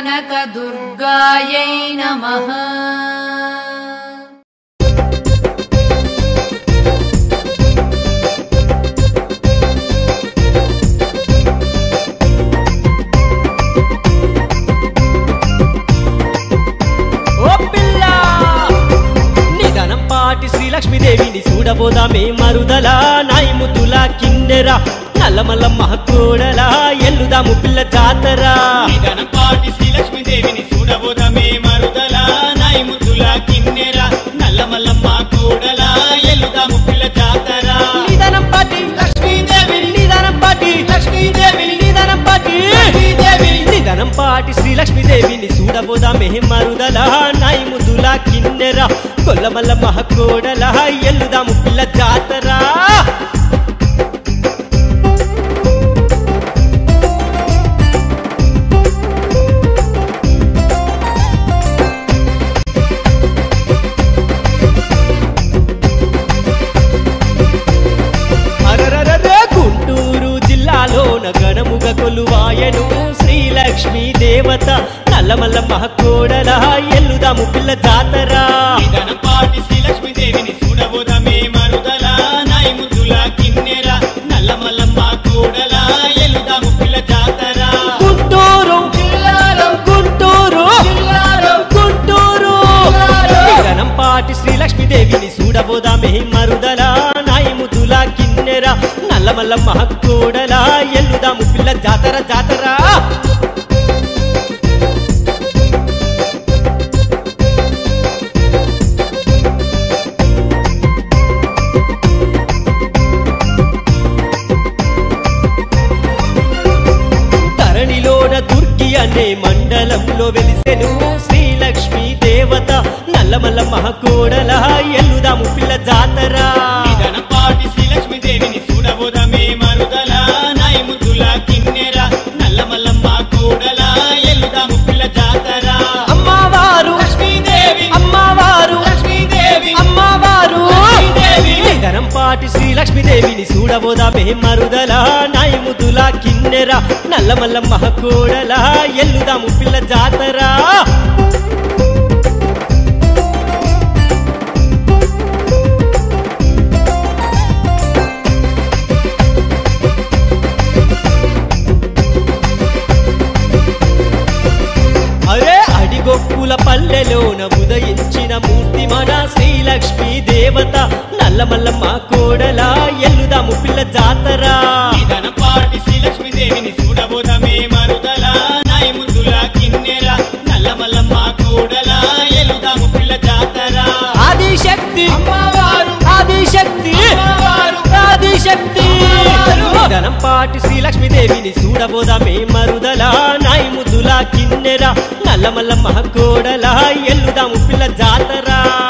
కనకదుర్గాయై నమః ఓ పిల్ల నిధనం పాటి శ్రీలక్ష్మీదేవిని చూడబోదామే మరుదల నాయముతుల కిన్నెర నల్లమల్లమ్మ కోడల ఎల్లుదాము పిల్ల జాతర నిధనం పాటి శ్రీలక్ష్మీదేవిని చూడబోదమే మరుదల నాయముద్దుల కిన్నెర నల్లమల్లమ్మ కూడల ఎల్లుదాము పిల్ల జాతర నిధనం పాటి లక్ష్మీదేవిని నిధనం పాటి లక్ష్మీదేవిని నిధనం పాటి లక్ష్మీదేవిని నిధనం పాటి శ్రీలక్ష్మీదేవిని చూడబోదామే మరుదల నాయముతుల కిన్నెర కొల్లమల్లమ్మ కోడల ఎల్లుదాము పిల్ల జాతర అరరరరే గుంటూరు జిల్లాలోన గణముగ కొలువాయను శ్రీలక్ష్మీ దేవత నల్లమల్ల మహకోడల ఎల్లుదాము పిల్ల జాతర నిధనం పాటి శ్రీలక్ష్మీదేవిని చూడబోదమే మరుదల నాయముద్దుల కిన్నెర నల్లమల్లమ్మ కూడల ఎల్లుదాము పిల్ల జాతర గుంటూరు జిల్లాలో గుంటూరు జిల్లాలో గుంటూరు జిల్లాలో గణం పాటి శ్రీలక్ష్మీదేవిని చూడబోదామే మరుదల నాయముదుల కిన్నెర నల్లమల్ల మహకోడల ఎల్లుదాము పిల్ల జాతర జాతర ధరణిలోన దుర్గి అనే మండలంలో వెలిసెను శ్రీలక్ష్మీ దేవత నల్లమల్ల మహకోడల ఎల్లుదాము పిల్ల జాతర నిధనం పాటి శ్రీలక్ష్మీదేవిని చూడబోదమే మరుదల నాయముద్దుల కిన్నెర నల్లమల్లమ్మ కూడల ఎల్లుదాము పిల్ల జాతర అమ్మవారు లక్ష్మీదేవి అమ్మవారు లక్ష్మీదేవి అమ్మవారు లక్ష్మీదేవి. నిధనం పాటి శ్రీలక్ష్మీదేవిని చూడబోదామే మరుదల నాయముదుల కిన్నెర నల్లమల్ల మహకోడల ఎల్లుదాము పిల్ల జాతర అరే అడిగొప్పుల పల్లెలోన ఉదయించిన మూర్తి మన శ్రీలక్ష్మీ దేవత నల్లమల్లమ్మ కోడల ఎల్లుదాము పిల్ల జాతర నిధనం పాటి శ్రీలక్ష్మీదేవిని చూడబోదమే మరుదల నాయముద్దుల కిన్నెర నల్లమల్లమ్మ కూడల ఎల్లుదాము పిల్ల జాతర ఆదిశక్తి అమ్మవారు ఆదిశక్తి అమ్మవారు ఆదిశక్తి అమ్మవారు. నిధనం పాటి శ్రీలక్ష్మీదేవిని చూడబోదామే మరుదల నాయముద్దుల కిన్నెర నల్లమల్లమ్మ కోడల ఎల్లుదాము పిల్ల జాతర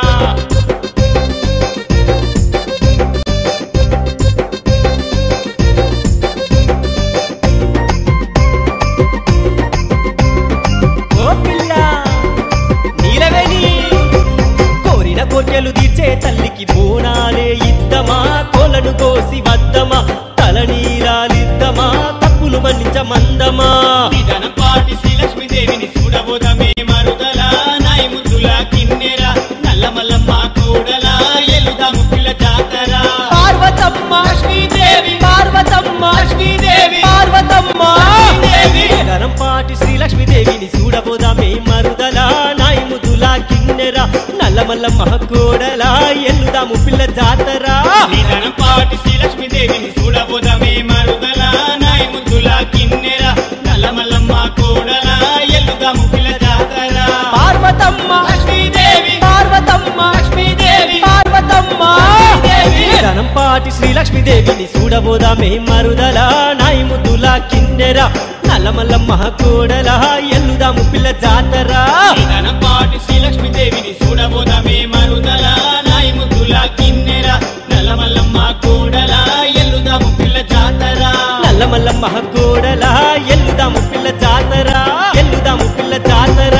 ఓ పిల్ల నీలవేణి కోరిన కోర్కెలు తీర్చే తల్లికి బోనాలే ఇద్దమా కోలను కోసి వద్దమా తలనీలాలిద్దమా తప్పులు మన్నించ మందమా నిధనం పాటి శ్రీలక్ష్మీదేవిని చూడబోదమే మరుదల నాయముద్దుల కిన్నెర నల్లమల్లమ్మ కూడల ఎల్లుదాము పిల్ల జాతర పార్వతమ్మ లక్ష్మీదేవి పార్వతమ్మ లక్ష్మీదేవి పార్వతమ్మ లక్ష్మీదేవి. గరం పాటి శ్రీలక్ష్మీదేవిని చూడబోదామే మరుదల నాయముదుల కిన్నెర నల్లమల్ల మహకోడల ఎల్లుదాము పిల్ల జాతర నిధనం పాటి శ్రీలక్ష్మీదేవిని చూడబోదమే మరుదల నాయముద్దుల కిన్నెర నల్లమల్లమ్మ కూడల ఎల్లుదాము పిల్ల జాతర పార్వతమ్మ లక్ష్మీదేవి పార్వతమ్మ లక్ష్మీదేవి పార్వతమ్మ లక్ష్మీదేవి. ధనం పాటి శ్రీలక్ష్మీదేవిని చూడబోదామే మరుదల నాయముద్దుల కిన్నెర నల్లమల్లమ్మ కోడల ఎల్లుదాము పిల్ల జాతర నిధనం పాటి శ్రీలక్ష్మీదేవిని చూడబోదమే మరుదల నాయముద్దుల కిన్నెర నల్లమల్లమ్మ కూడల ఎల్లుదాము పిల్ల జాతర నల్లమల్లమ్మ కోడల ఎల్లుదాము పిల్ల జాతర ఎల్లుదాము పిల్ల జాతర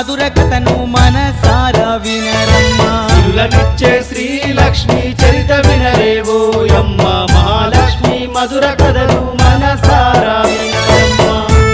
మధుర కథను మనసారా వినరమ్మా ఇళ్ళనిచ్చే శ్రీలక్ష్మి చరిత వినరేవోయమ్మ మహాలక్ష్మి మధుర కథను మనసారా వినరమ్మ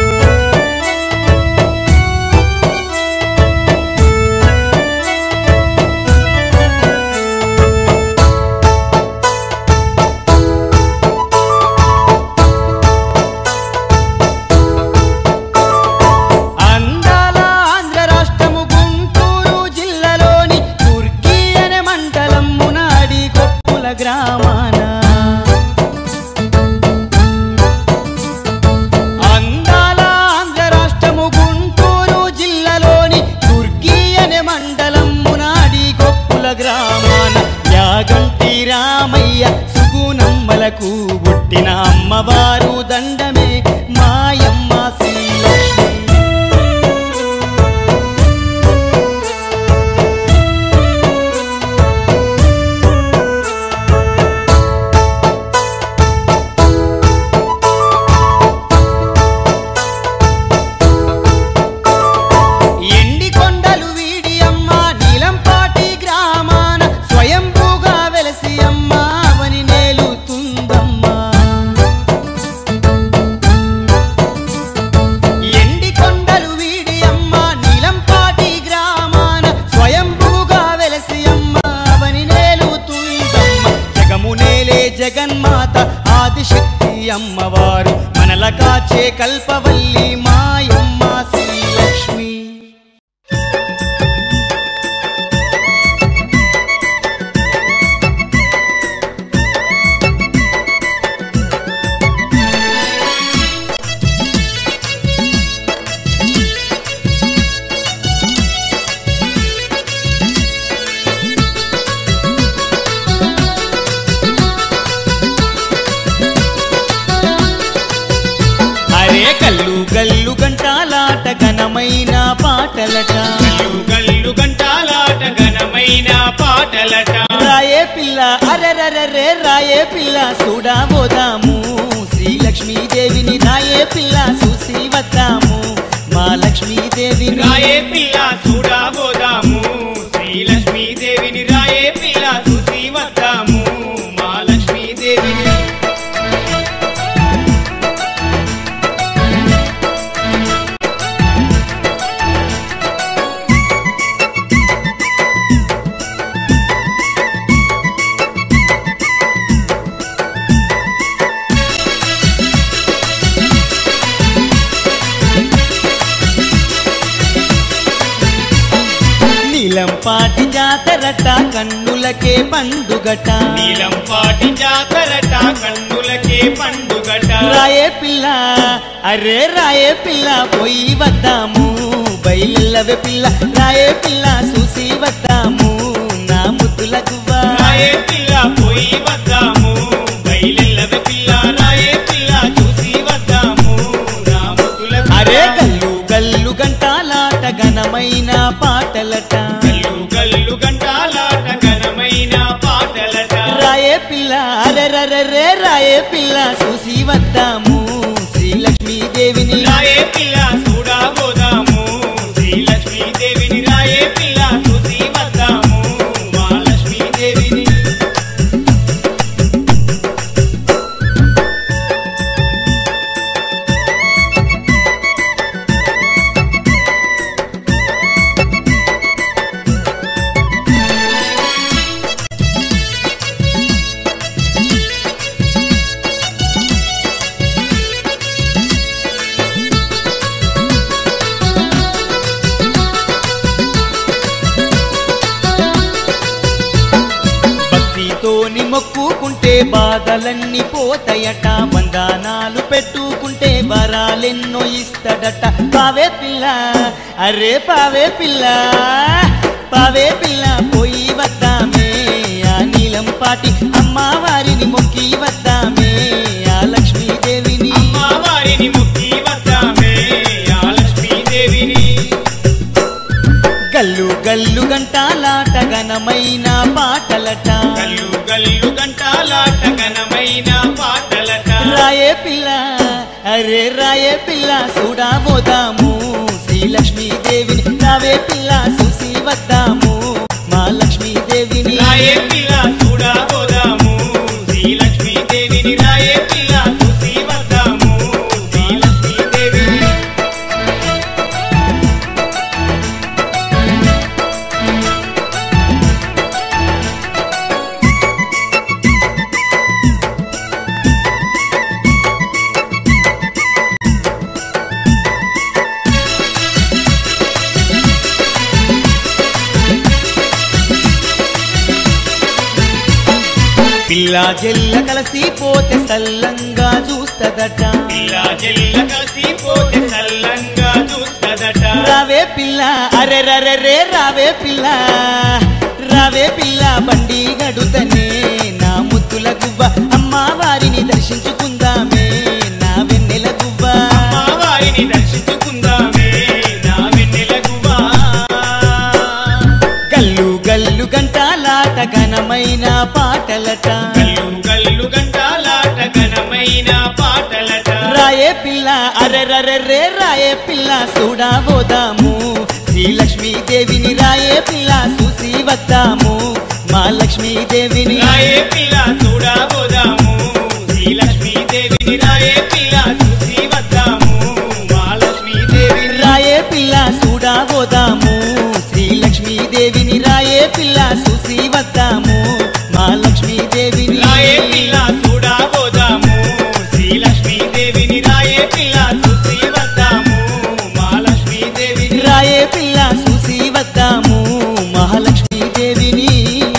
అందాల ఆంధ్ర రాష్ట్రము గుంటూరు జిల్లాలోని తుర్కీ అనే మండలము నాడి కొప్పుల గ్రామాన అందాల ఆంధ్ర రాష్ట్రము గుంటూరు జిల్లాలోని తుర్కీ అనే మండలము నాడి కొప్పుల గ్రామాన యాగంటి రామయ్య సుగుణమ్మలకు పుట్టిన అమ్మవారు దండమే మాయమ్మ శ్రీలక్ష్మి ఎండి కొండలు వీడి అమ్మ నీలంపాటి గ్రామాన స్వయంభూగా వెలసి అమ్మ అవని నేలుతుందమ్మా ఎండి కొండలు వీడి అమ్మ నీలంపాటి గ్రామాన స్వయంభూగా వెలసి అమ్మ అవని నేలుతుందమ్మ జగము నేలే జగన్మాత ఆదిశక్తి అమ్మవారు మనల కాచే కల్పవల్లి మాయమ్మ శ్రీలక్ష్మి అరే కల్లు గల్లు గంటాలాట ఘనమైన పాటలట గల్లు గల్లు గంటాలాట ఘనమైన పాటలట రాయే పిల్ల అరెరరే రాయే పిల్ల చూడబోదాము శ్రీలక్ష్మీదేవిని రాయే పిల్ల చూసి వద్దాము మా లక్ష్మీదేవిని రాయే పిల్ల చూడబోదాము శ్రీలక్ష్మీదేవిని రాయే పిల్ల చూసి వద్దాము మా లక్ష్మీదేవిని నీలంపాటి జాతరట కన్నులకే పండుగట నీలం పాటి జాతరట కన్నులకే పండుగట రాయే పిల్ల అరే రాయే పిల్ల పోయి వద్దాము బయలువే పిల్ల రాయే పిల్ల చూసి వద్దాము నా ముద్దుల గువ్వా రాయే పిల్ల పోయి వద్దాము బయలెల్లవే పిల్ల రాయే పిల్ల చూసి వద్దాము రాముకుల అరే గల్లు గల్లు గంటాలాట ఘనమైన పాటలట గల్లు గల్లు గంటాలాట ఘనమైన పాటలట రాయే పిల్ల అరెరరే రాయే పిల్ల చూసి వద్దాము శ్రీలక్ష్మీదేవిని రాయే పిల్ల చూడబోదాము శ్రీలక్ష్మీదేవిని రాయే పిల్ల చూసి వద్దాము మా లక్ష్మీదేవిని భక్తితోని మొక్కుకుంటే బాధలన్నీ పోతాయట వందనాలు పెట్టుకుంటే వరాలెన్నో ఇస్తాడట పావే పిల్ల అరే పావే పిల్ల పావే పిల్ల పోయి వద్దామే ఆ నీలం పాటి అమ్మవారిని మొక్కి వద్దామే ఆ లక్ష్మీదేవిని అమ్మవారిని ముక్కి వద్దామే ఆ లక్ష్మీదేవిని గల్లు గల్లు గంటాలాట ఘనమైన పాటలట గల్లు గల్లు గంటాలాట ఘనమైన పాటలట రాయే పిల్ల అరే రాయే పిల్ల చూడబోదాము శ్రీ శ్రీలక్ష్మీదేవిని రావే పిల్ల చూసి వద్దాము మా లక్ష్మీదేవిని రాయే పిల్ల చూడబోదాము శ్రీలక్ష్మీదేవిని రాయే పిల్ల చూసి వద్దాము శ్రీలక్ష్మీదేవిని పిల్ల జెల్ల కలిసి పోతే సల్లంగా చూస్తదట పిల్ల జెల్ల కలిసి పోతే సల్లంగా చూస్తదట రావే పిల్ల అరే రరే రే రావే పిల్ల రావే పిల్ల బండి గడుతనే నా ముద్దుల గువ్వ అమ్మ వారిని దర్శించుకుందామే నా వెన్నెల గువ్వ మా వారిని దర్శించుకుందామే నా వెన్నెల గువ్వా గల్లు గల్లు గంటాలాట ఘనమైన పాటలట గల్లు గల్లు గంటాలాట ఘనమైన పాటలట రాయే పిల్ల అరే రరే రే రాయే పిల్ల చూడబోదాము శ్రీలక్ష్మీదేవిని రాయే పిల్ల చూసి వద్దాము మా లక్ష్మీదేవిని రాయే పిల్ల చూడబోదాము శ్రీలక్ష్మీదేవిని రాయే పిల్ల చూసి వద్దాము మహాలక్ష్మీదేవిని రాయే పిల్ల చూడబోదాము శ్రీలక్ష్మీదేవిని రాయే పిల్ల చూసి వద్దాము మా లక్ష్మీదేవిని రాయే పిల్ల చూడబోదాము శ్రీలక్ష్మీదేవిని రాయే పిల్ల చూసి వద్దాము మహాలక్ష్మీదేవిని రాయే పిల్ల చూసి వద్దాము మహాలక్ష్మీదేవిని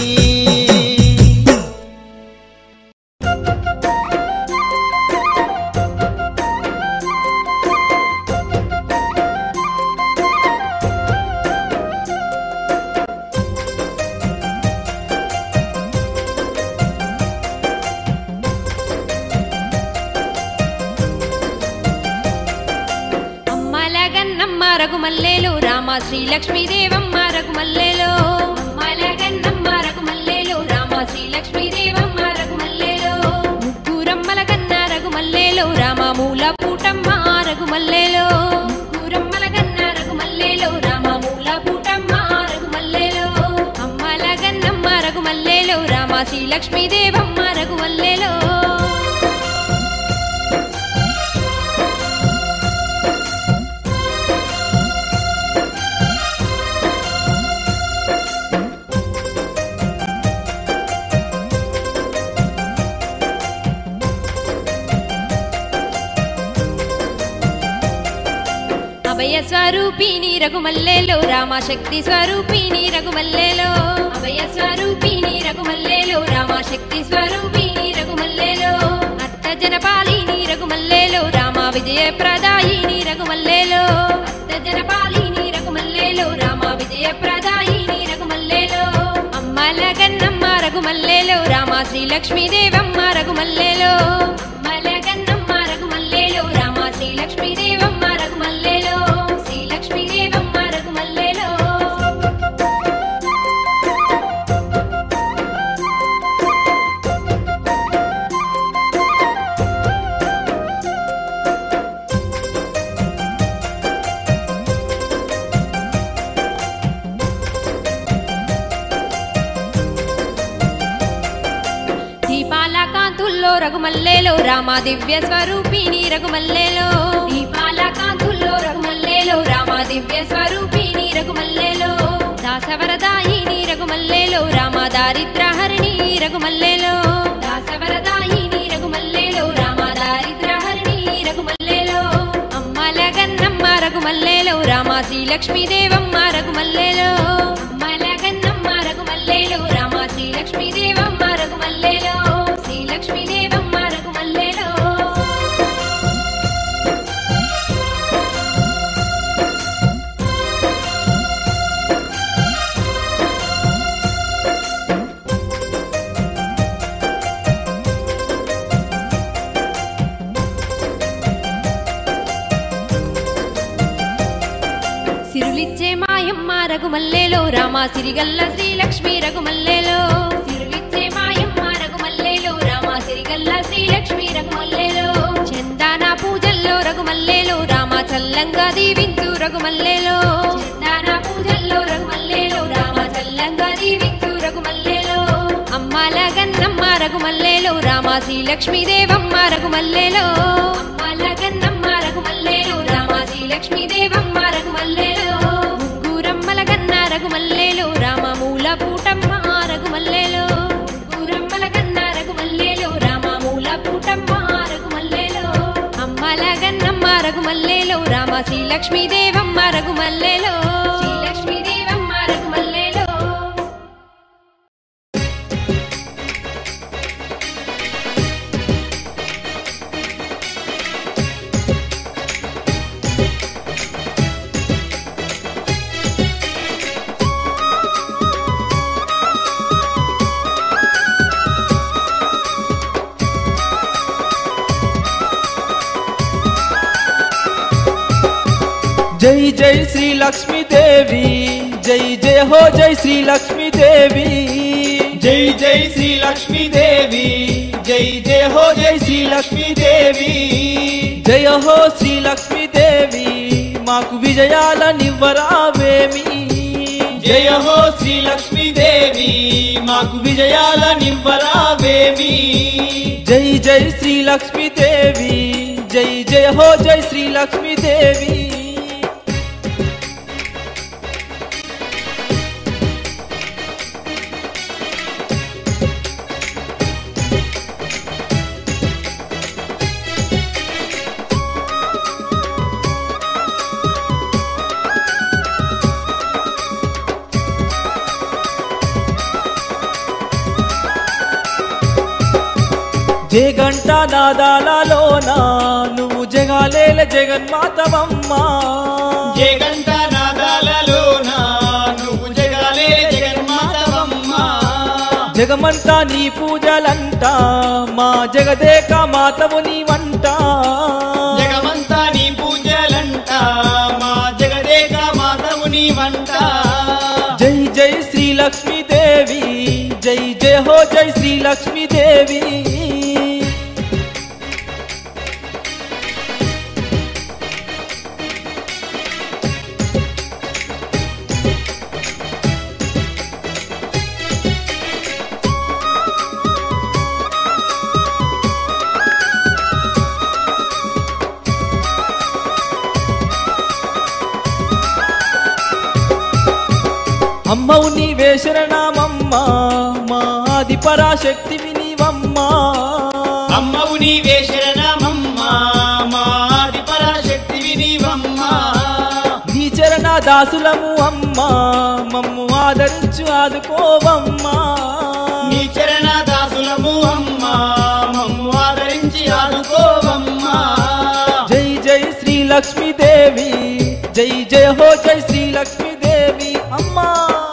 అమ్మలగన్నమ్మ రఘుమల్లేలు రామ శ్రీలక్ష్మీదేవమ్మ రఘుమల్లేలో అమ్మలగన్నమ్మ రఘుమల్లేలు రామ శ్రీలక్ష్మీదేవమ్మ రఘుమల్లేలో ముగ్గురమ్మల కన్న రఘుమల్లేలో రామ మూల పూటమ్మ రఘుమల్లేలో ముగ్గురమ్మల కన్న రఘుమల్లేలో రామ మూల పూటమ్మ రఘుమల్లేలో అమ్మలగన్నమ్మ రఘుమల్లేలో రామ శ్రీలక్ష్మీదేవమ్మ రఘుమల్లేలో అభయ స్వరూపిణి రఘుమల్లేలో రామశక్తి స్వరూపిణి రఘుమల్లేలో అభయ స్వరూపిణి రఘుమల్లేలో రామశక్తి స్వరూపిణి రఘుమల్లేలో అత్త జనపాలిని రఘుమల్లేలో రామ విజయ ప్రదాయిని రఘుమల్లేలో అత్త జనపాలిని రఘుమల్లేలో రామ విజయ ప్రదాయిని రఘుమల్లేలో అమ్మల గన్నమ్మ రఘుమల్లేలో రామ శ్రీలక్ష్మీదేవమ్మ రఘుమల్లేలో అమ్మల గన్నమ్మ రఘుమల్లేలో రామ శ్రీలక్ష్మీదేవమ్మ రఘుమల్లేలో శ్రీలక్ష్మీదేవమ్మ రఘుమల్లేలో దీపాల కాంతుల్లో రఘుమల్లేలో రామ దివ్య స్వరూపిణి రఘుమల్లేలో దీపాల కాంతుల్లో రఘుమల్లేలో రామ దివ్య స్వరూపిణి రఘుమల్లేలో దాసవరదాయిని రఘుమల్లేలో రామ దారిద్రహరిణి రఘుమల్లేలో దాసవరదాయిని రఘుమల్లేలో రామ దారిద్రహరిణి రఘుమల్లేలో అమ్మల గన్నమ్మ రఘుమల్లేలో రామ శ్రీలక్ష్మీదేవమ్మ రఘుమల్లేలో అమ్మల గన్నమ్మ రఘుమల్లేలో రామ శ్రీలక్ష్మీదేవమ్మ రఘుమల్లేలో శ్రీలక్ష్మీదేవమ్మ రఘుమల్లేలో సిరులిచ్చే మాయమ్మ రఘుమల్లేలో రామ సిరిగల్ల శ్రీలక్ష్మి రఘుమల్లేలో సిరులిచ్చే మాయమ్మ రఘుమల్లేలో రామ సిరిగల్ల శ్రీలక్ష్మి రఘుమల్లేలో చందాన పూజల్లో రఘుమల్లేలో రామ చల్లంగా దీవించు రఘుమల్లేలో చందాన పూజల్లో రఘుమల్లేలో రామ చల్లంగా దీవించు రఘుమల్లేలో అమ్మాల గన్నమ్మ రఘుమల్లేలో రామ శ్రీలక్ష్మీదేవమ్మ రఘుమల్లేలో అమ్మాల గన్నమ్మ రఘుమల్లేలో రామ శ్రీలక్ష్మీదేవమ్మ రఘుమల్లేలో ముగ్గురమ్మల గన్న రఘుమల్లేలో రామ మూల పూటమ్మ రఘుమల్లేలో ముగ్గురమ్మల గన్న రఘుమల్లేలో రామ మూల పూటమ్మ రఘుమల్లేలో అమ్మల గన్నమ్మ రఘుమల్లేలో రామ శ్రీలక్ష్మీదేవమ్మ రఘుమల్లేలో శ్రీలక్ష్మీదేవమ్మ రఘుమల్లేలో జై జై శ్రీ లక్ష్మీదేవి జై జై హో జై శ్రీ లక్ష్మీదేవి జై జై శ్రీ లక్ష్మీదేవి జై జై హో జై శ్రీ లక్ష్మీదేవి జయ హో శ్రీ లక్ష్మీదేవి మాకు విజయాల నివ్వరావేమి జయ హో శ్రీ లక్ష్మీదేవి మాకు విజయాల నివ్వరావేమి జై జై శ్రీ లక్ష్మీదేవి జై జయ హో జై శ్రీ లక్ష్మీదేవి జగంట నాదాలలోన నువ్వు జగాలేల జగన్మాతవమ్మా జగంట నాదాలలోన నువ్వు జగాలే జగన్మాతవమ్మ జగమంతా నీ పూజలంట మా జగదేక మాతవు నీ వంట జగమంతా నీ పూజలంట మా జగదేక మాతవు నీ వంట జై జై శ్రీ లక్ష్మీదేవి జై జయ హో జై శ్రీ లక్ష్మీదేవి అమ్మవు నీవే శరణమమ్మా మా ఆది పరాశక్తివి నీవమ్మా అమ్మవు నీవే శరణమమ్మ మాది పరాశక్తివి నీవమ్మా నీ చరణ దాసులము అమ్మా మమ్ము ఆదరించు ఆదుకోవమ్మా నీ చరణ దాసులము అమ్మా మమ్ము ఆదరించి ఆదుకోవమ్మా జై జై శ్రీ లక్ష్మీదేవి జై జయ హో జై శ్రీ లక్ష్మీదేవి అమ్మా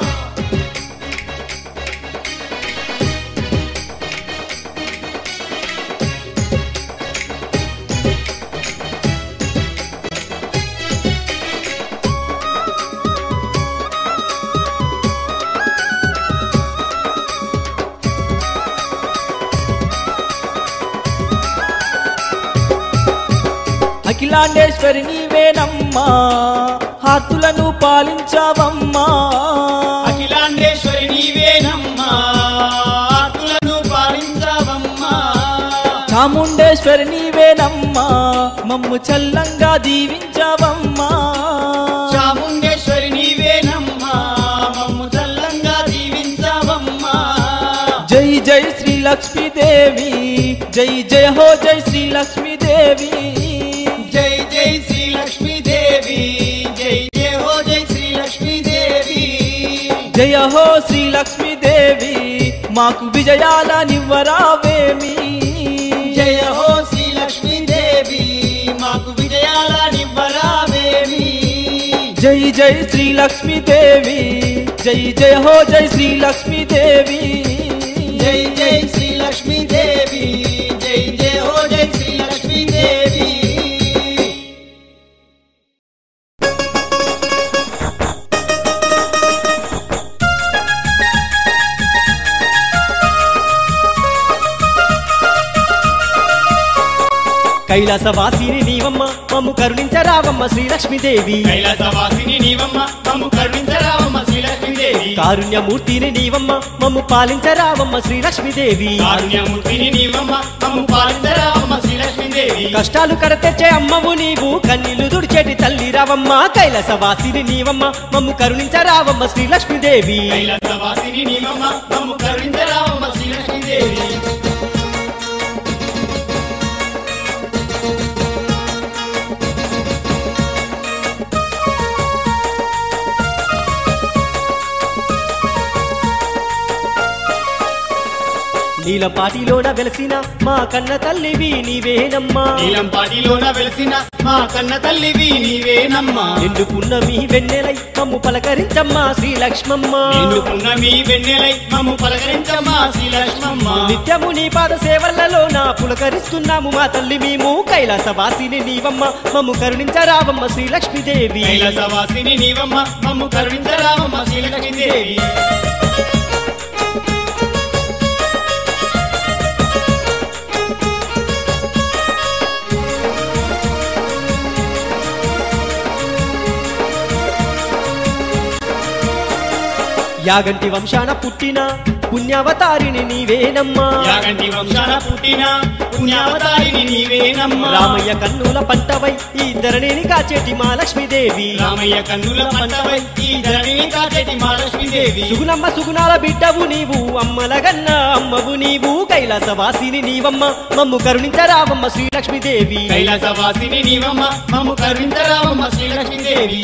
అఖిలాండేశ్వరి నీవేనమ్మా హాతులను పాలించావమ్మా అఖిలాండేశ్వరి నీవేనమ్మా ఆకులను పాలించావమ్మా చాముండేశ్వరి నీవేనమ్మా మమ్ము చల్లంగా దీవించావమ్మా చాముండేశ్వరి నీవేనమ్మా మమ్ము చల్లంగా దీవించావమ్మా జై జై శ్రీ లక్ష్మీదేవి జై జయ హో జై శ్రీ లక్ష్మీదేవి జై జై శ్రీ లక్ష్మీదేవి జై జై హో జై శ్రీ లక్ష్మీదేవి జయ హో శ్రీ లక్ష్మీదేవి మాకు విజయాల నివ్వరావేమి జయ హో శ్రీ లక్ష్మీదేవి మాకు విజయాల నివ్వరావేమి జై జై శ్రీ లక్ష్మీదేవి జై జయ హో జై శ్రీ లక్ష్మీదేవి జై జై శ్రీ లక్ష్మీదేవి జై జై హో జై శ్రీ లక్ష్మీదేవి కైలాసవాసిని నీవమ్మ మమ్ము కరుణించరావమ్మ శ్రీలక్ష్మీదేవి కైలాసవాసిని నీవమ్మ మమ్ము కరుణించరావమ్మ శ్రీలక్ష్మీదేవి కారుణ్యమూర్తిని నీవమ్మ మమ్ము పాలించరావమ్మ శ్రీలక్ష్మీదేవి కారుణ్యమూర్తిని నీవమ్మ మమ్ము పాలించరావమ్మ శ్రీలక్ష్మీదేవి కష్టాలు కడతెచ్చే అమ్మవు నీవు కన్నీళ్లు దుడిచేటి తల్లి రావమ్మ కైలాసవాసిని నీవమ్మ మమ్ము కరుణించరావమ్మ శ్రీలక్ష్మీదేవి కైలాసవాసిని నీవమ్మ మమ్ము కరుణించరావమ్మ శ్రీలక్ష్మీదేవి నీలపాటిలోన వెలసిన మా కన్న తల్లివి నీవేనమ్మా నీలంపాటిలోన వెలిసిన మా కన్న తల్లివి నీవేనమ్మా ఎండుకున్న మీ వెన్నెలై మమ్ము పలకరించమ్మా శ్రీలక్ష్మమ్మ నిండుకున్న మీ వెన్నెలై మమ్ము పలకరించమ్మా శ్రీలక్ష్మమ్మ నిత్యము నీ పాద సేవలలో నా పులకరిస్తున్నాము మా తల్లి మేము కైలాసవాసిని నీవమ్మ మమ్ము కరుణించరావమ్మ శ్రీలక్ష్మీదేవి కైలాసవాసిని నీవమ్మ మమ్ము కరుణించరావమ్మ శ్రీలక్ష్మీదేవి యాగంటి వంశాన పుట్టిన పుణ్యావతారిని నీవేనమ్మా యాగంటి వంశాన పుట్టిన పుణ్యావతారిని నీవేనమ్మా రామయ్య కన్నుల పంటవై ఈ ధరణిని కాచేటి మా లక్ష్మీదేవి రామయ్య కన్నుల పంటవై ఈ ధరణిని కాచేటి మా లక్ష్మీదేవి సుగుణమ్మ సుగుణాల బిడ్డవు నీవు అమ్మలగన్న అమ్మవు నీవు కైలాసవాసిని నీవమ్మ మమ్ము కరుణించరావమ్మ శ్రీలక్ష్మీదేవి కైలాసవాసిని నీవమ్మ మమ్ము కరుణించరావమ్మ శ్రీలక్ష్మీదేవి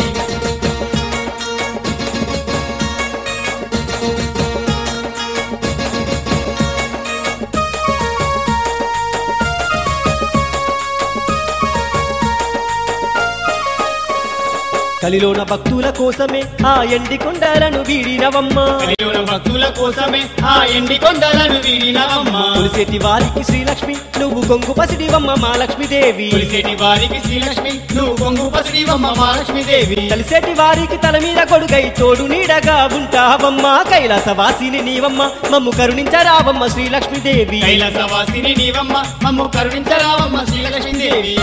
కలిలోన భక్తుల కోసమే ఆ ఎండి కొండలను వీడినవమ్మ కలియుగ భక్తుల కోసమే ఆ ఎండి కొండలను వీడినవమ్మా కొలిసేటి వారికి శ్రీలక్ష్మి నువ్వు కొంగు పసిడివమ్మ మా లక్ష్మీదేవి కొలిసేటి వారికి శ్రీలక్ష్మి నువ్వు కొంగు పసిడివమ్మ మా లక్ష్మీదేవి కలిసేటి వారికి తల మీద కొడుగై తోడు నీడగా ఉంటావమ్మ కైలాసవాసిని నీవమ్మ మమ్ము కరుణించరావమ్మ శ్రీలక్ష్మీదేవి కైలాసవాసిని నీవమ్మ మమ్ము కరుణించరావమ్మ శ్రీలక్ష్మీదేవి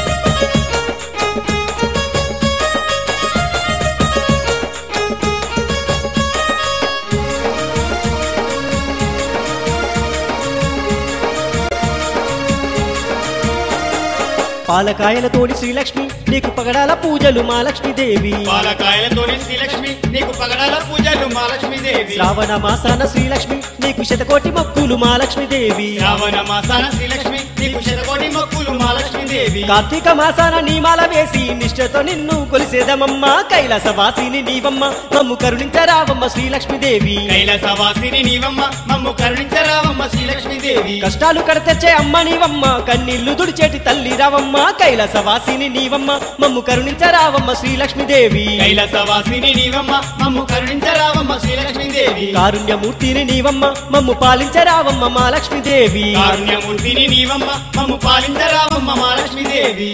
పాలకాయలతోడి శ్రీలక్ష్మి నీకు పగడాల పూజలు మా లక్ష్మీదేవి పాలకాయలతోని శ్రీలక్ష్మి నీకు పగడాల పూజలు మా లక్ష్మీదేవి శ్రావణ మాసాన శ్రీలక్ష్మి నీకు శతకోటి మొక్కులు మా లక్ష్మీదేవి శ్రావణ మాసాన శ్రీలక్ష్మి నీకు శతకోటి మొక్కులు మా లక్ష్మీదేవి కార్తీక మాసాన నీమాల వేసి నిష్ఠతో నిన్ను కొలిసేదమమ్మ కైలాసవాసిని నీవమ్మ మమ్ము కరుణించరావమ్మ శ్రీలక్ష్మీదేవి కైలాసవాసిని నీవమ్మ మమ్ము కరుణించరావమ్మ శ్రీలక్ష్మీదేవి కష్టాలు కడతెచ్చే అమ్మ నీవమ్మ కన్నీళ్లు దుడిచేటి తల్లి రావమ్మ కైలాసవాసిని నీవమ్మ మమ్ము కరుణించరావమ్మ శ్రీలక్ష్మీదేవి కైలాసవాసిని నీవమ్మ మమ్ము కరుణించరావమ్మ శ్రీలక్ష్మీదేవి కారుణ్యమూర్తిని నీవమ్మ మమ్ము పాలించరావమ్మ మా లక్ష్మీదేవి కారుణ్యమూర్తిని నీవమ్మ మమ్ము పాలించరావమ్మ మా లక్ష్మీదేవి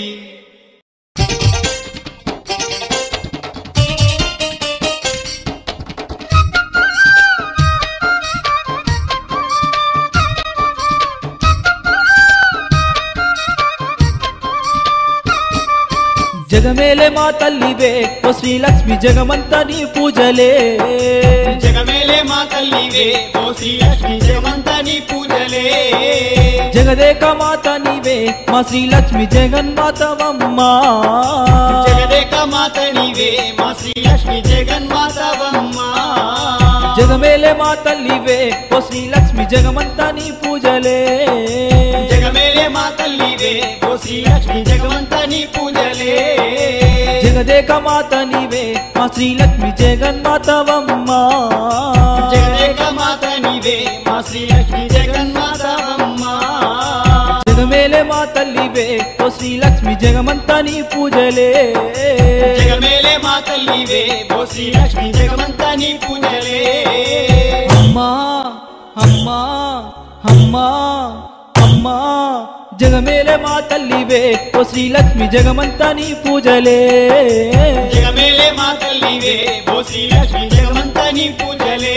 జగమేలే మా తల్లివే ఓ శ్రీలక్ష్మి జగమంతా నీ పూజలే జగమేలే మా తల్లివే ఓ శ్రీలక్ష్మి జగమంతా నీ పూజలే జగదేక మాత నీవే మా శ్రీలక్ష్మి జగన్మాతవమ్మా జగదేక మాత నీవే మా శ్రీలక్ష్మి జగన్మాతవమ్మ జగమేలే మా తల్లివే ఓ శ్రీలక్ష్మి జగమంతా నీ పూజలే జగమేలే మా తల్లివే ఓ శ్రీలక్ష్మి జగమంతా నీ పూజలే జగదేక మాత నీవే మా శ్రీలక్ష్మి జగన్మాతవమ్మా జగదేక మాత నీవే మా శ్రీలక్ష్మి జగన్మాతవమ్మ జగమేలే మా తల్లివే ఓ శ్రీలక్ష్మి జగమంతా నీ పూజలే జగమేలే మా తల్లివే ఓ శ్రీలక్ష్మి జగమంతా నీ పూజలే అమ్మా అమ్మా అమ్మా అమ్మా జగమేలే మా తల్లివే ఓ శ్రీలక్ష్మి జగమంతా నీ పూజలే జగమేలే మా తల్లివే ఓ శ్రీలక్ష్మి జగమంతా నీ పూజలే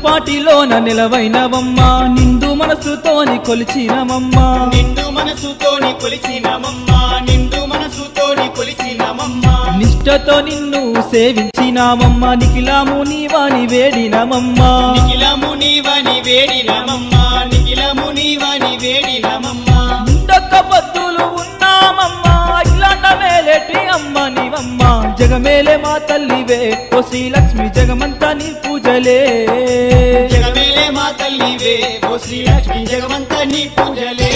పాటిలోన నిలవైనవమ్మ నిండు మనసుతోని కొలిచినమమ్మా నిండు మనసుతోని కొలిచినమమ్మా నిండు మనసుతోని కొలిచినమమ్మా నిష్టతో నిన్ను సేవించినామమ్మ నిఖిలాము నీవాని వేడినమమ్మా నిఖిలము నీవని వేడినమమ్మా నిఖిలము నీవని వేడినమమ్మా ఉండొక్క పద్దులు ఉన్నామమ్మా ఇలాంట మేలేటి అమ్మ నీవమ్మా జగమేలే మా తల్లివే ఓ శ్రీలక్ష్మి జగమంతా నీ పూజలే జగమేలే మా తల్లివే ఓ శ్రీలక్ష్మి జగమంత నీ పూజలే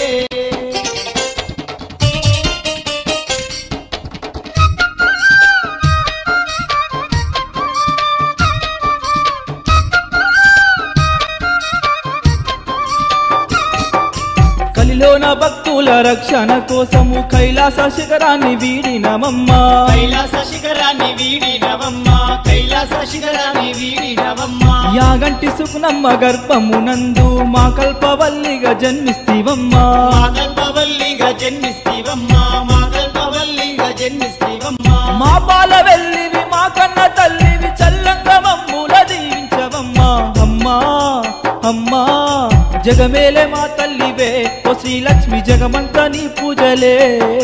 కలిలోన భక్తుల రక్షణ కోసము కైలాస శిఖరాన్ని వీడినమమ్మా కైలాస శిఖరాన్ని వీడినవమ్మా కైలాస శిఖరాన్ని వీడినవమ్మా యాగంటి సుకునమ్మ గర్భమునందు మా కల్పవల్లిగా జన్మిస్తివమ్మా మా కల్పవల్లిగా జన్మిస్తివమ్మా మా కల్పవల్లిగా జన్మిస్తివమ్మా మా పాల వెళ్ళివి మా కన్న తల్లివి చల్లంగా మమ్ముల దీవించవమ్మా అమ్మా అమ్మా జగమేలే మా తల్లివే ఓ శ్రీలక్ష్మి జగమంతా నీ పూజలే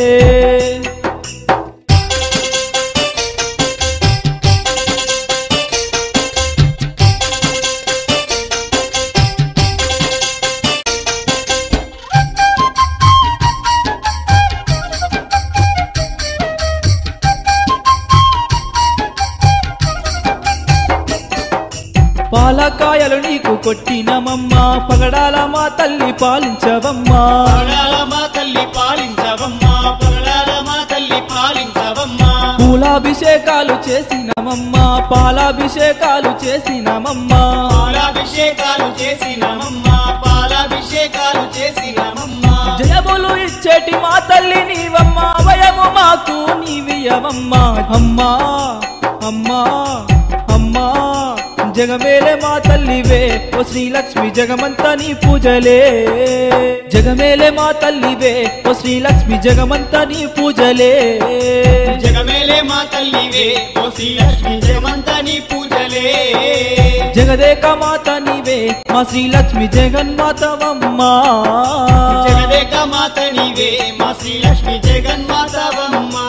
పాలకాయలు నీకు కొట్టినమమ్మా పగడాల మా తల్లి పాలించవమ్మా పగడాల మా తల్లి పాలించవమ్మా పగడాల మా తల్లి పాలించవమ్మా పూలాభిషేకాలు చేసినమమ్మా పాలాభిషేకాలు చేసినమమ్మా పాలాభిషేకాలు చేసినమమ్మా పాలాభిషేకాలు చేసినమమ్మా జయములు ఇచ్చేటి మా తల్లి నీవమ్మా భయము మాకు నీవియవమ్మా అమ్మా అమ్మా అమ్మా జగమేలే మా తల్లివే ఓ శ్రీలక్ష్మి జగమంతా నీ పూజలే జగమేలే మా తల్లివే ఓ శ్రీలక్ష్మి జగమంతా నీ పూజలే జగమేలే మా తల్లివే ఓ శ్రీలక్ష్మి జగమంతా నీ పూజలే జగదేక మాత నీవే మా శ్రీలక్ష్మి జగన్మాతవమ్మా జగదేక మాత నీవే మా శ్రీలక్ష్మి జగన్మాతవమ్మా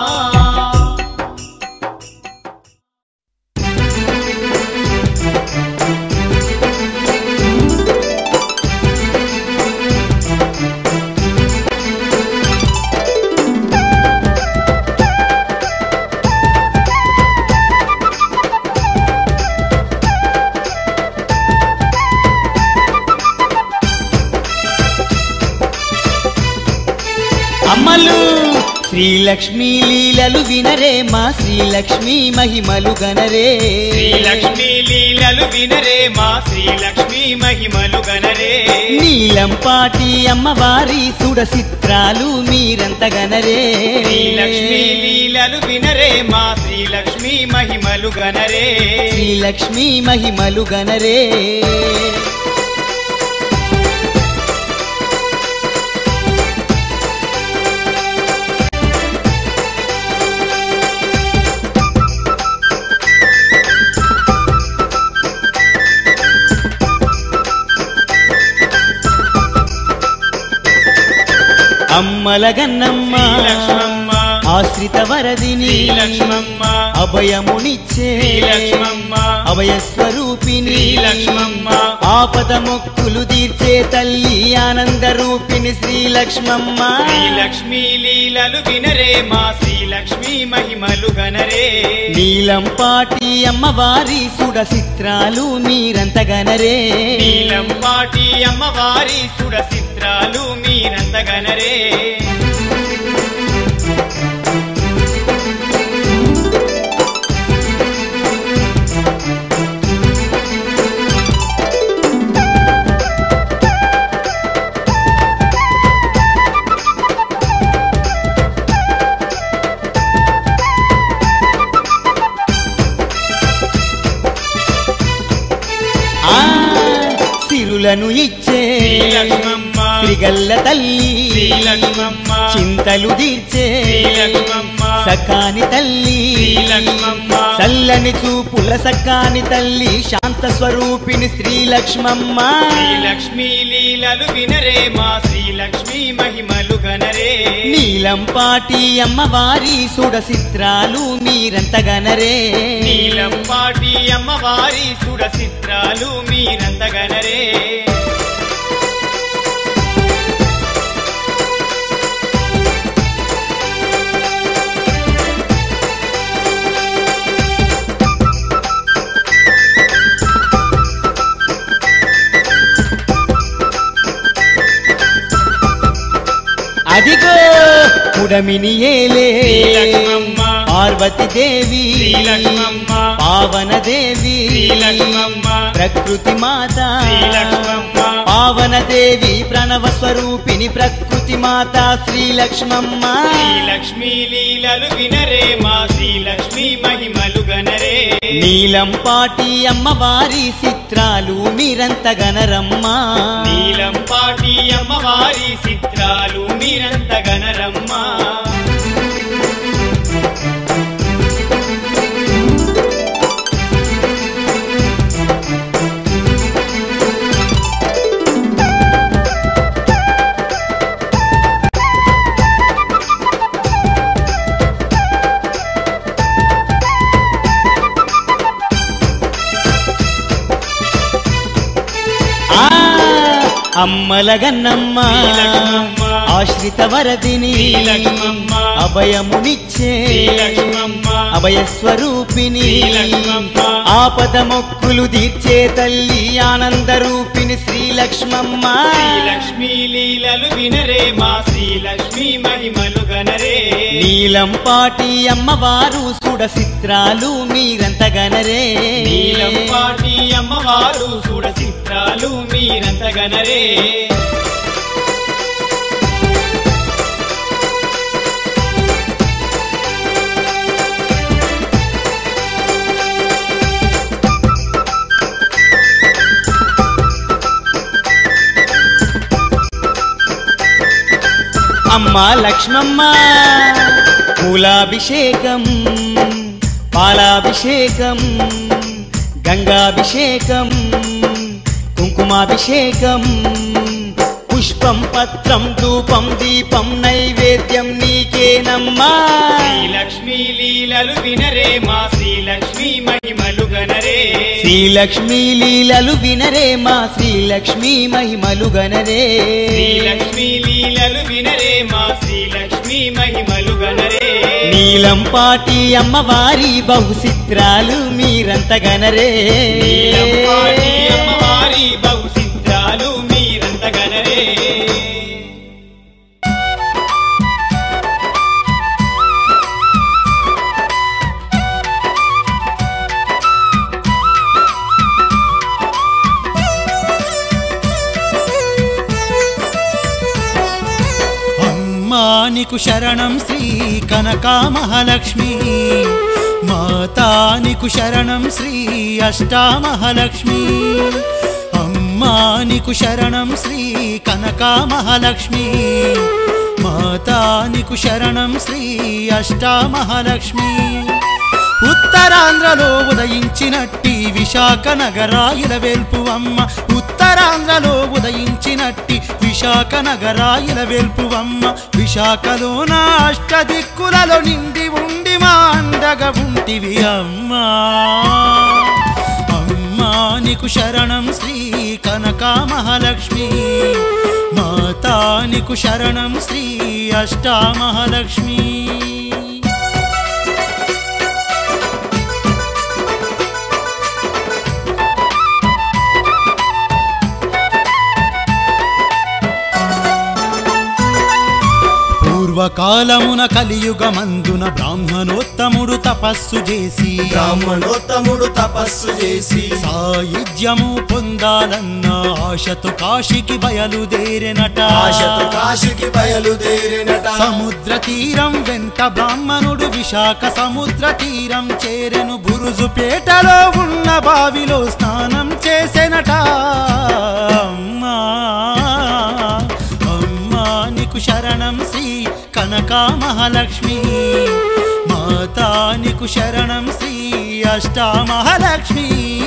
అమ్మలు శ్రీలక్ష్మి లీలలు వినరే మా శ్రీలక్ష్మి మహిమలు గనరే శ్రీలక్ష్మి లీలలు వినరే మా శ్రీలక్ష్మి మహిమలు గనరే నీలంపాటి అమ్మవారి సుడ చిత్రాలు మీరంత గనరే శ్రీలక్ష్మి లీలలు వినరే మా శ్రీలక్ష్మి మహిమలు గనరే శ్రీలక్ష్మి మహిమలు గనరే అమ్మల గన్నమ్మ శ్రీలక్ష్మమ్మ ఆశ్రిత వరదిని శ్రీలక్ష్మమ్మ అభయమునిచ్చే శ్రీలక్ష్మమ్మ అభయ స్వరూపిణి శ్రీలక్ష్మమ్మ ఆపద మొక్కులు తీర్చే తల్లి ఆనంద రూపిణి శ్రీలక్ష్మమ్మ శ్రీలక్ష్మి లీలలు వినరే మా శ్రీలక్ష్మి మహిమలు గనరే నీలంపాటి అమ్మవారి సుడ చిత్రాలు మీరంత గనరే నీలం పాటి అమ్మవారి సుడ చిత్రాలు మీరంత గనరే ఆ సిరులను ఇచ్చే శ్రీలక్ష్మమ్మ శ్రీగల్ల తల్లి శ్రీలక్ష్మమ్మ చింతలు తీర్చే శ్రీలక్ష్మమ్మ సకాని తల్లి శ్రీలక్ష్మమ్మ. చల్లని చూపుల సకాని తల్లి శాంత స్వరూపిణి శ్రీలక్ష్మమ్మ శ్రీలక్ష్మీ లీలలు వినరే మా శ్రీలక్ష్మీ మహిమలు గనరే నీలంపాటి అమ్మవారి సుడ చిత్రాలు మీరంతగనరే నీలం పాటి అమ్మవారి సుడ చిత్రాలు మీరంతగనరే అదిగో పుడమిని ఏలే శ్రీలక్ష్మమ్మ. పార్వతి దేవి శ్రీలక్ష్మమ్మ. పావన దేవి శ్రీలక్ష్మమ్మ. ప్రకృతి మాత శ్రీలక్ష్మమ్మ. పావన దేవి ప్రణవ స్వరూపిణి ప్రకృతి మాత శ్రీలక్ష్మమ్మ శ్రీలక్ష్మీ లీలలు వినరే మా శ్రీలక్ష్మీ మహిమలు గనరే నీలంపాటి అమ్మవారి చిత్రాలు మీరంతగనరమ్మా నీలం పాటి అమ్మవారి చిత్రాలు మీరంత గనరమ్మా ఆ అమ్మల గన్నమ్మ శ్రీలక్ష్మమ్మ. ఆశ్రిత వరదిని శ్రీలక్ష్మమ్మ. అభయమునిచ్చే శ్రీలక్ష్మమ్మ. అభయ స్వరూపిణి శ్రీలక్ష్మమ్మ. ఆపద మొక్కులు తీర్చే తల్లి ఆనంద రూపిణి శ్రీలక్ష్మమ్మ శ్రీలక్ష్మీ లీలలు వినరే మా శ్రీలక్ష్మీ మహిమలు గనరే నీలంపాటి అమ్మవారు సుడ చిత్రాలు మీరంతగనరే నీలం పాటి అమ్మవారు చూడ చిత్రాలు మీరంత గనరే అమ్మ లక్ష్మమ్మ పూలాభిషేకం పాలాభిషేకం గంగాభిషేకం కుంకుమాభిషేకం పుష్పం పత్రం ధూపం దీపం నైవేద్యం నీకేనమ్మా శ్రీలక్ష్మీ లీలలు వినరే మా శ్రీలక్ష్మీ మహిమలు గనరే శ్రీలక్ష్మీ లీలలు వినరే మా శ్రీలక్ష్మీ మహిమలు గనరే శ్రీలక్ష్మీ లీలలు వినరే మా శ్రీలక్ష్మీ మహిమలు గనరే నీలంపాటి అమ్మవారి బహు చిత్రాలు మీరంతగనరే నీలం పాటి అమ్మవారి బహు చిత్రాలు మీరంత గనరే అమ్మా నీకు శరణం శ్రీ కనకా మహాలక్ష్మి మాతా నీకు శరణం శ్రీ అష్టామహాలక్ష్మి అమ్మా నీకు శరణం శ్రీ కనకా మహాలక్ష్మి మాతా నీకు శరణం శ్రీ అష్టామహాలక్ష్మి ఉత్తరాంధ్రలో ఉదయించినట్టి విశాఖ నగరాయిల వెల్పు అమ్మ ఉత్తరాంధ్రలో ఉదయించినట్టి విశాఖ నగరాయిల వెల్పు అమ్మ విశాఖలోన అష్టదిక్కులలో నిండి ఉండి మా అండగా ఉంటివి అమ్మా అమ్మా నీకు శరణం శ్రీ కనకా మహాలక్ష్మి మాతా నీకు శరణం శ్రీ అష్టామహాలక్ష్మి పూర్వకాలమున కలియుగమందున బ్రాహ్మణోత్తముడు తపస్సు చేసి బ్రాహ్మణోత్తముడు తపస్సు చేసి సాయుధ్యము పొందాలన్న ఆశతో కాశీకి బయలుదేరినట ఆశతో కాశీకి బయలుదేరినట సముద్ర తీరం వెంట బ్రాహ్మణుడు విశాఖ సముద్ర తీరం చేరెను బురుజుపేటలో ఉన్న బావిలో స్నానం చేసెనట అమ్మా అమ్మా నీకు శరణం శ్రీ కనకా మహాలక్ష్మి నీకు శరణం శ్రీ అష్టామహాలక్ష్మి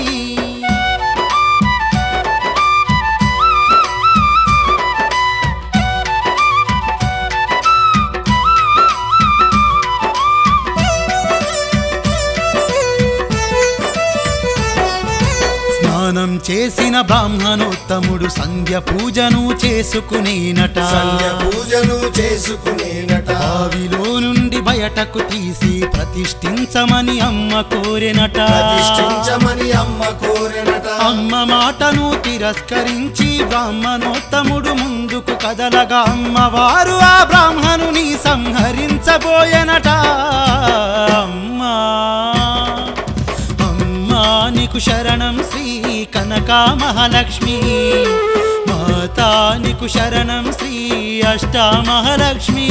స్నానం చేసిన బ్రాహ్మణోత్తముడు సంధ్య పూజను చేసుకునేనట సంధ్య పూజను చేసుకునేనట బావిలో నుండి బయటకు తీసి ప్రతిష్ఠించమని అమ్మ కోరెనట ప్రతిష్ఠించమని అమ్మ కోరెనట అమ్మ మాటను తిరస్కరించి బ్రాహ్మణోత్తముడు ముందుకు కదలగా అమ్మవారు ఆ బ్రాహ్మణుని సంహరించబోయెనట అమ్మా అమ్మా నీకు శరణం శ్రీ కనకా మహాలక్ష్మి మాతా నీకు శరణం శ్రీ అష్టామహాలక్ష్మి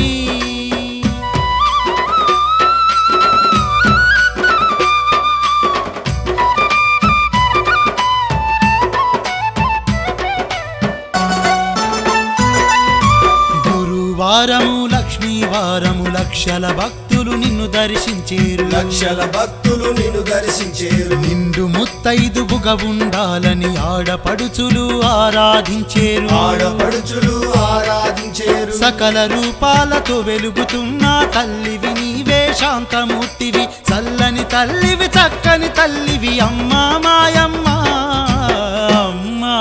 గురువారము లక్ష్మీవారము లక్షల భక్తులు నిన్ను దర్శించేరు లక్షల భక్తులు నిన్ను దర్శించేరు నిండు ముత్తైదువుగా ఉండాలని ఆడపడుచులు ఆరాధించేరు ఆడపడుచులు ఆరాధించేరు సకల రూపాలతో వెలుగుతున్న తల్లివి నీవే శాంతమూర్తివి చల్లని తల్లివి చక్కని తల్లివి అమ్మా మాయమ్మ అమ్మా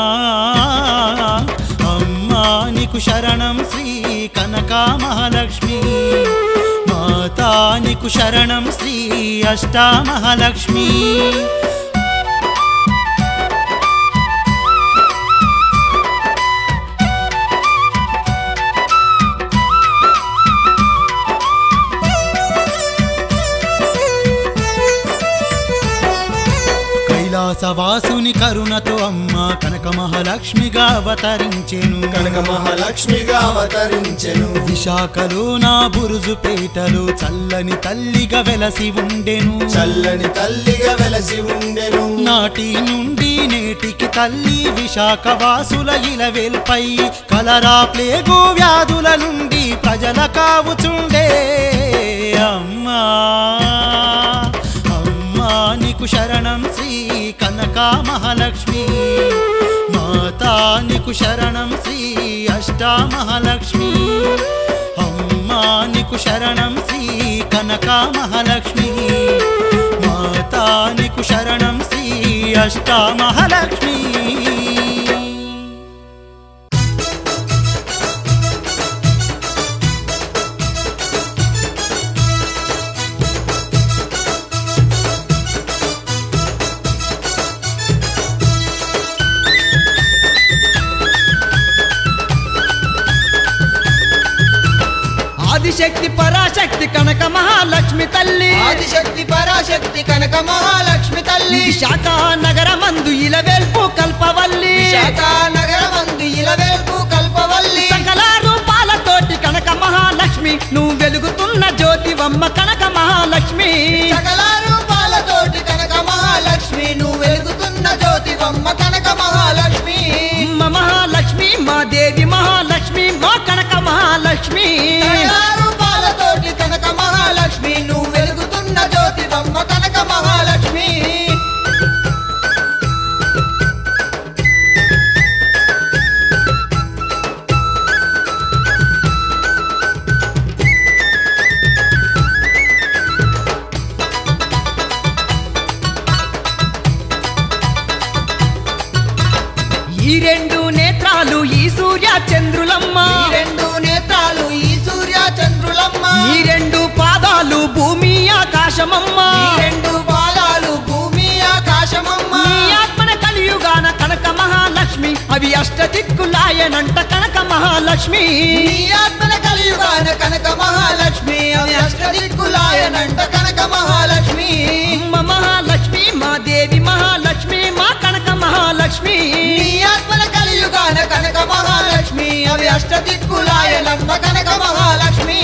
అమ్మా నీకు శరణం శ్రీ కనకా మహాలక్ష్మి మాతా నీకు శరణం శ్రీ అష్టామహాలక్ష్మి కైలాసవాసుని కరుణతో అమ్మ కనక మహాలక్ష్మిగా అవతరించెను కనక మహాలక్ష్మిగా అవతరించెను విశాఖలో నా బురుజు పేటలో చల్లని తల్లిగా వెలసి ఉండెను చల్లని తల్లిగా వెలసి ఉండెను నాటి నుండి నేటికి తల్లి విశాఖ వాసుల ఇలవేల్పై కలరా ప్లేగు వ్యాధుల నుండి ప్రజల కావుచుండే అమ్మా అమ్మా నీకు శరణం శ్రీ కనకా మహాలక్ష్మి మాతా నీకు శరణం శ్రీ అష్టామహాలక్ష్మి అమ్మా నీకు శరణం శ్రీ కనకా మహాలక్ష్మి మాతా నీకు శరణం శ్రీ అష్టామహాలక్ష్మి ఆదిశక్తి పరాశక్తి కనక మహాలక్ష్మి తల్లి ఆదిశక్తి పరాశక్తి కనక మహాలక్ష్మి తల్లి విశాఖ నగరమందు ఇలవేల్పు కల్పవల్లి విశాఖ నగరమందు ఇలవేల్పు కల్పవల్లి సకల రూపాలతోటి కనక మహాలక్ష్మి నువ్వు వెలుగుతున్న జ్యోతివమ్మ కనక మహాలక్ష్మి సకల రూపాలతోటి కనక మహాలక్ష్మి నువ్వు వెలుగుతున్న జ్యోతివమ్మ కనక మహాలక్ష్మి మా మహాలక్ష్మి మా దేవి మహాలక్ష్మి మా కనక మహాలక్ష్మి సకల రూపాలతోటి కనక మహాలక్ష్మి నువ్వు వెలుగుతున్న జ్యోతివమ్మ కనక మహాలక్ష్మి ఈ రెండు నేత్రాలు ఈ సూర్య చంద్రులమ్మ ఈ రెండు నేత్రాలు ఈ సూర్య చంద్రులమ్మ ఈ రెండు పాదాలు భూమి ఆకాశమమ్మ ఈ రెండు పాదాలు భూమి ఆకాశమమ్మ నీ ఆత్మన కలియుగాన కనక మహాలక్ష్మి అవి అష్ట దిక్కులాయనంట కనక మహాలక్ష్మి నీ ఆత్మన కలియుగాన కనక మహాలక్ష్మి అవి అష్టదిక్కులాయనంట కనక మహాలక్ష్మి అమ్మ మహాలక్ష్మి మా దేవి మహాలక్ష్మి మా కనక మహాలక్ష్మి నీ ఆత్మన కలియుగాన కనక మహాలక్ష్మి అవి అష్టదిక్కులాయనంట కనక మహాలక్ష్మి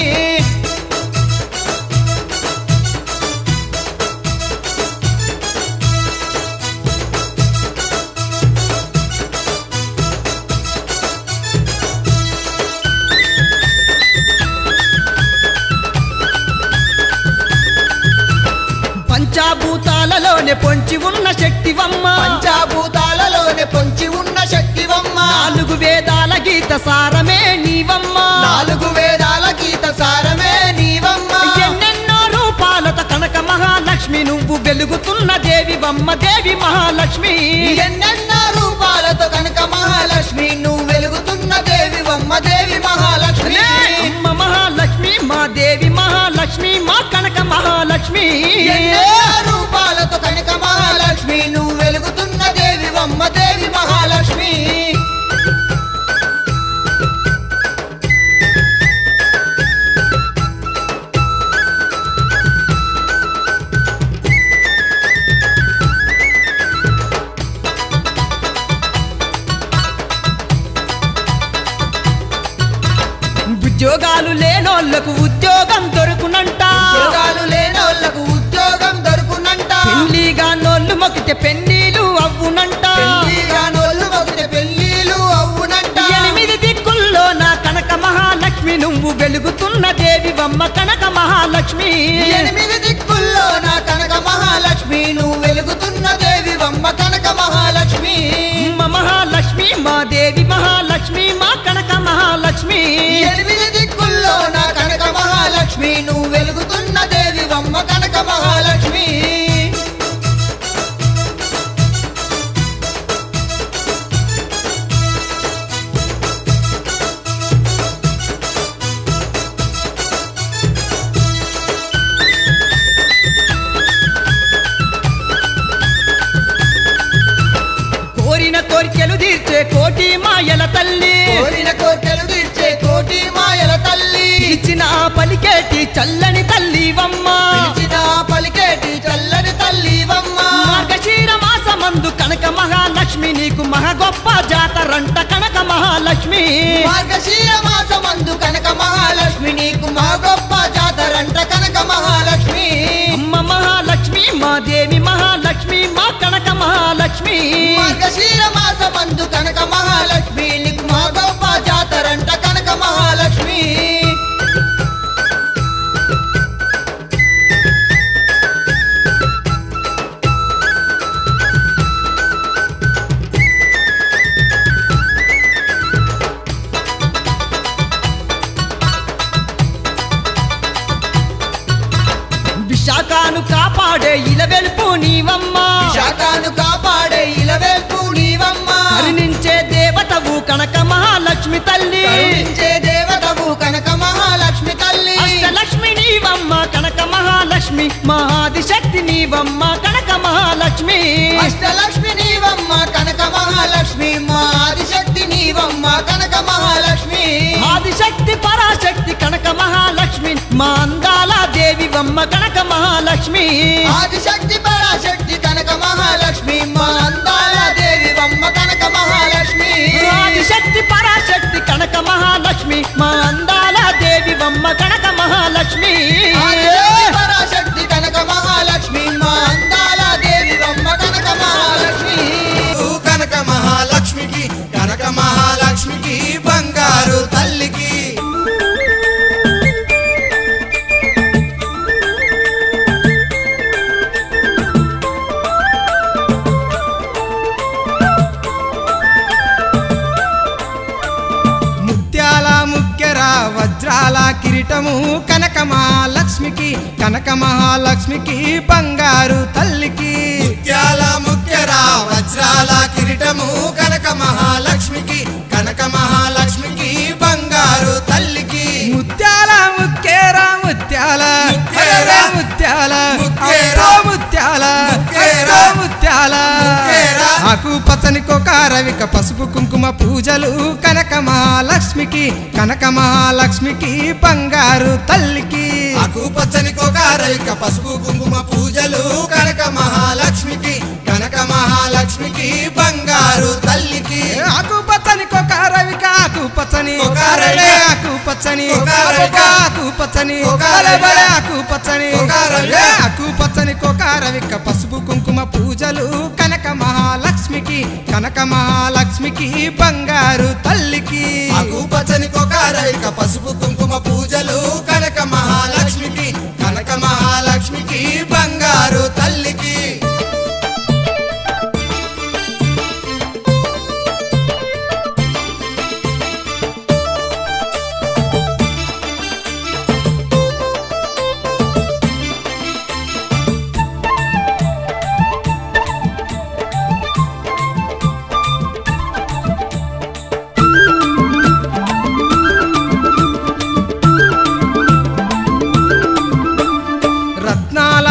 పంచాభూతాలలోనే పొంచి ఉన్న శక్తివమ్మ పంచాభూతాలలోనే పొంచి ఉన్న శక్తివమ్మ నాలుగు వేదాల గీత సారమే నీవమ్మ నాలుగు వేదాల గీత సారమే నీవమ్మ ఎన్నెన్నో రూపాలతో కనక మహాలక్ష్మి నువ్వు వెలుగుతున్న దేవివమ్మ దేవి మహాలక్ష్మి ఎన్నెన్నో రూపాలతో కనుక మహాలక్ష్మి నువ్వు వెలుగుతున్న దేవివమ్మ దేవి మహాలక్ష్మి అమ్మ మహాలక్ష్మి మా దేవి మహాలక్ష్మి మా కనక మహాలక్ష్మి ఎన్నో రూపాలతో కనుక మహాలక్ష్మి నువ్వు వెలుగుతున్న దేవివమ్మ దేవి మహాలక్ష్మి ఉద్యోగాలు లేనోళ్లకు ఉద్యోగం దొరుకునంట ఉద్యోగాలు లేనోళ్లకు ఉద్యోగం దొరుకునంట పెళ్లిగా నోళ్ళు మొక్కితే పెళ్లిలు అవ్వునంట పెళ్లిగానోళ్ళు మొగితే పెళ్లిలు అవునంట ఎనిమిది దిక్కుల్లో నా కనక మహాలక్ష్మి నువ్వు వెలుగుతున్న దేవివమ్మ కనక మహాలక్ష్మి ఎనిమిది దిక్కుల్లో నా కనక మహాలక్ష్మి నువ్వు వెలుగుతున్న దేవివమ్మ కనక మహాలక్ష్మి అమ్మ మహాలక్ష్మి మా దేవి మహాలక్ష్మి మా కనక మహాలక్ష్మి ఎనిమిది దిక్కుల్లో నా కనక మహాలక్ష్మి నువ్వు వెలుగుతున్న దేవివమ్మ కనక మహాలక్ష్మి కోరిన కోరికలు తీర్చే కోటి మాయల తల్లి కోరిన కోర్కెలు తీర్చే కోటి మాయల తల్లి ఇచ్చిన పలికేటి చల్లని తల్లివమ్మ పిలిచిన పలికేటి చల్లని తల్లివమ్మ మార్గశీర మాసమందు కనక మహాలక్ష్మి నీకు మహ గొప్ప జాతరంట కనక మహాలక్ష్మి మార్గశీర మాసమందు కనక మహాలక్ష్మి నీకు మా గొప్ప జాతరంట కనక మహాలక్ష్మి అమ్మ మహాలక్ష్మి మా దేవి మహాలక్ష్మి మా కనక మహాలక్ష్మి మార్గశీర మాసమందు కనక మహాలక్ష్మి నీకు మా గొప్ప జాతరంట కనక మహాలక్ష్మి విశాఖను కాపాడే ఇలవెలుపు నీవమ్మ శాఖను కాపాడే ఇలవేల్పు నీవమ్మ కరుణించే దేవతవు కనక మహాలక్ష్మి తల్లి కరుణించే దేవతవు కనక మహాలక్ష్మి తల్లి అష్టలక్ష్మి నీవమ్మ కనక మహాలక్ష్మి మహాదిశక్తి నీవమ్మ కనక మహాలక్ష్మి అష్టలక్ష్మి నీవమ్మ కనక మహాలక్ష్మి మా ఆదిశక్తి నీవమ్మ కనక మహాలక్ష్మి ఆదిశక్తి పరాశక్తి కనక మహాలక్ష్మి మా అందాల దేవివమ్మ కనక మహాలక్ష్మి ఆదిశక్తి పరాశక్తి కనక మహాలక్ష్మి మా అందాల దేవివమ్మ కనక మహాలక్ష్మి ఆదిశక్తి పరాశక్తి కనక మహాలక్ష్మి మా అందాల దేవివమ్మ కనక మహాలక్ష్మి ఆదిశక్తి పరాశక్తి కనక మహాలక్ష్మి మా అందాల దేవివమ్మ కనక మహాలక్ష్మి కనక మహాలక్ష్మికి కనక మహాలక్ష్మికి బంగారు తల్లికి ముత్యాల ముక్కెర వజ్రాల కిరీటము కనక మహాలక్ష్మికి కనక మహాలక్ష్మికి బంగారు తల్లికి ముత్యాల ముఖ్యర వజ్రాల కిరీటము కనక మహాలక్ష్మికి కనక మహాలక్ష్మికి బంగారు తల్లికి ముత్యాల ముక్కేర ముత్యాల ముక్కేర, అరే ముత్యాల ముక్కేర, అబ్బో ముత్యాల ముక్కేర, అబ్బో ముత్యాల ముక్కేర. ఆకు పచ్చని కొకారవిక పసుపు కుంకుమ పూజలు కనక మహాలక్ష్మికి కనక మహాలక్ష్మికి బంగారు తల్లికి ఆకు పచ్చని కొకారైక పసుపు కుంకుమ పూజలు కనక మహాలక్ష్మికి కనక మహాలక్ష్మికి బంగారు తల్లికి ఆకు పచ్చని కొకారవిక ఆకు పచ్చని కొకారవిక. అరే ఆకు పచ్చని కొకారవిక. అబ్బో ఆకు పచ్చని కొకారవిక. అరే ఆకు పచ్చని కొకారవిక. అరే ఆకు పచ్చని కొకారవిక పసుపు కుంకుమ పూజలు కనక మహాలక్ష్మికి కనక మహాలక్ష్మికి బంగారు తల్లికి ఆకు పచ్చని కొకారైక పసుపు కుంకుమ పూజలు కనక మహాలక్ష్మికి కనక మహాలక్ష్మికి బంగారు తల్లి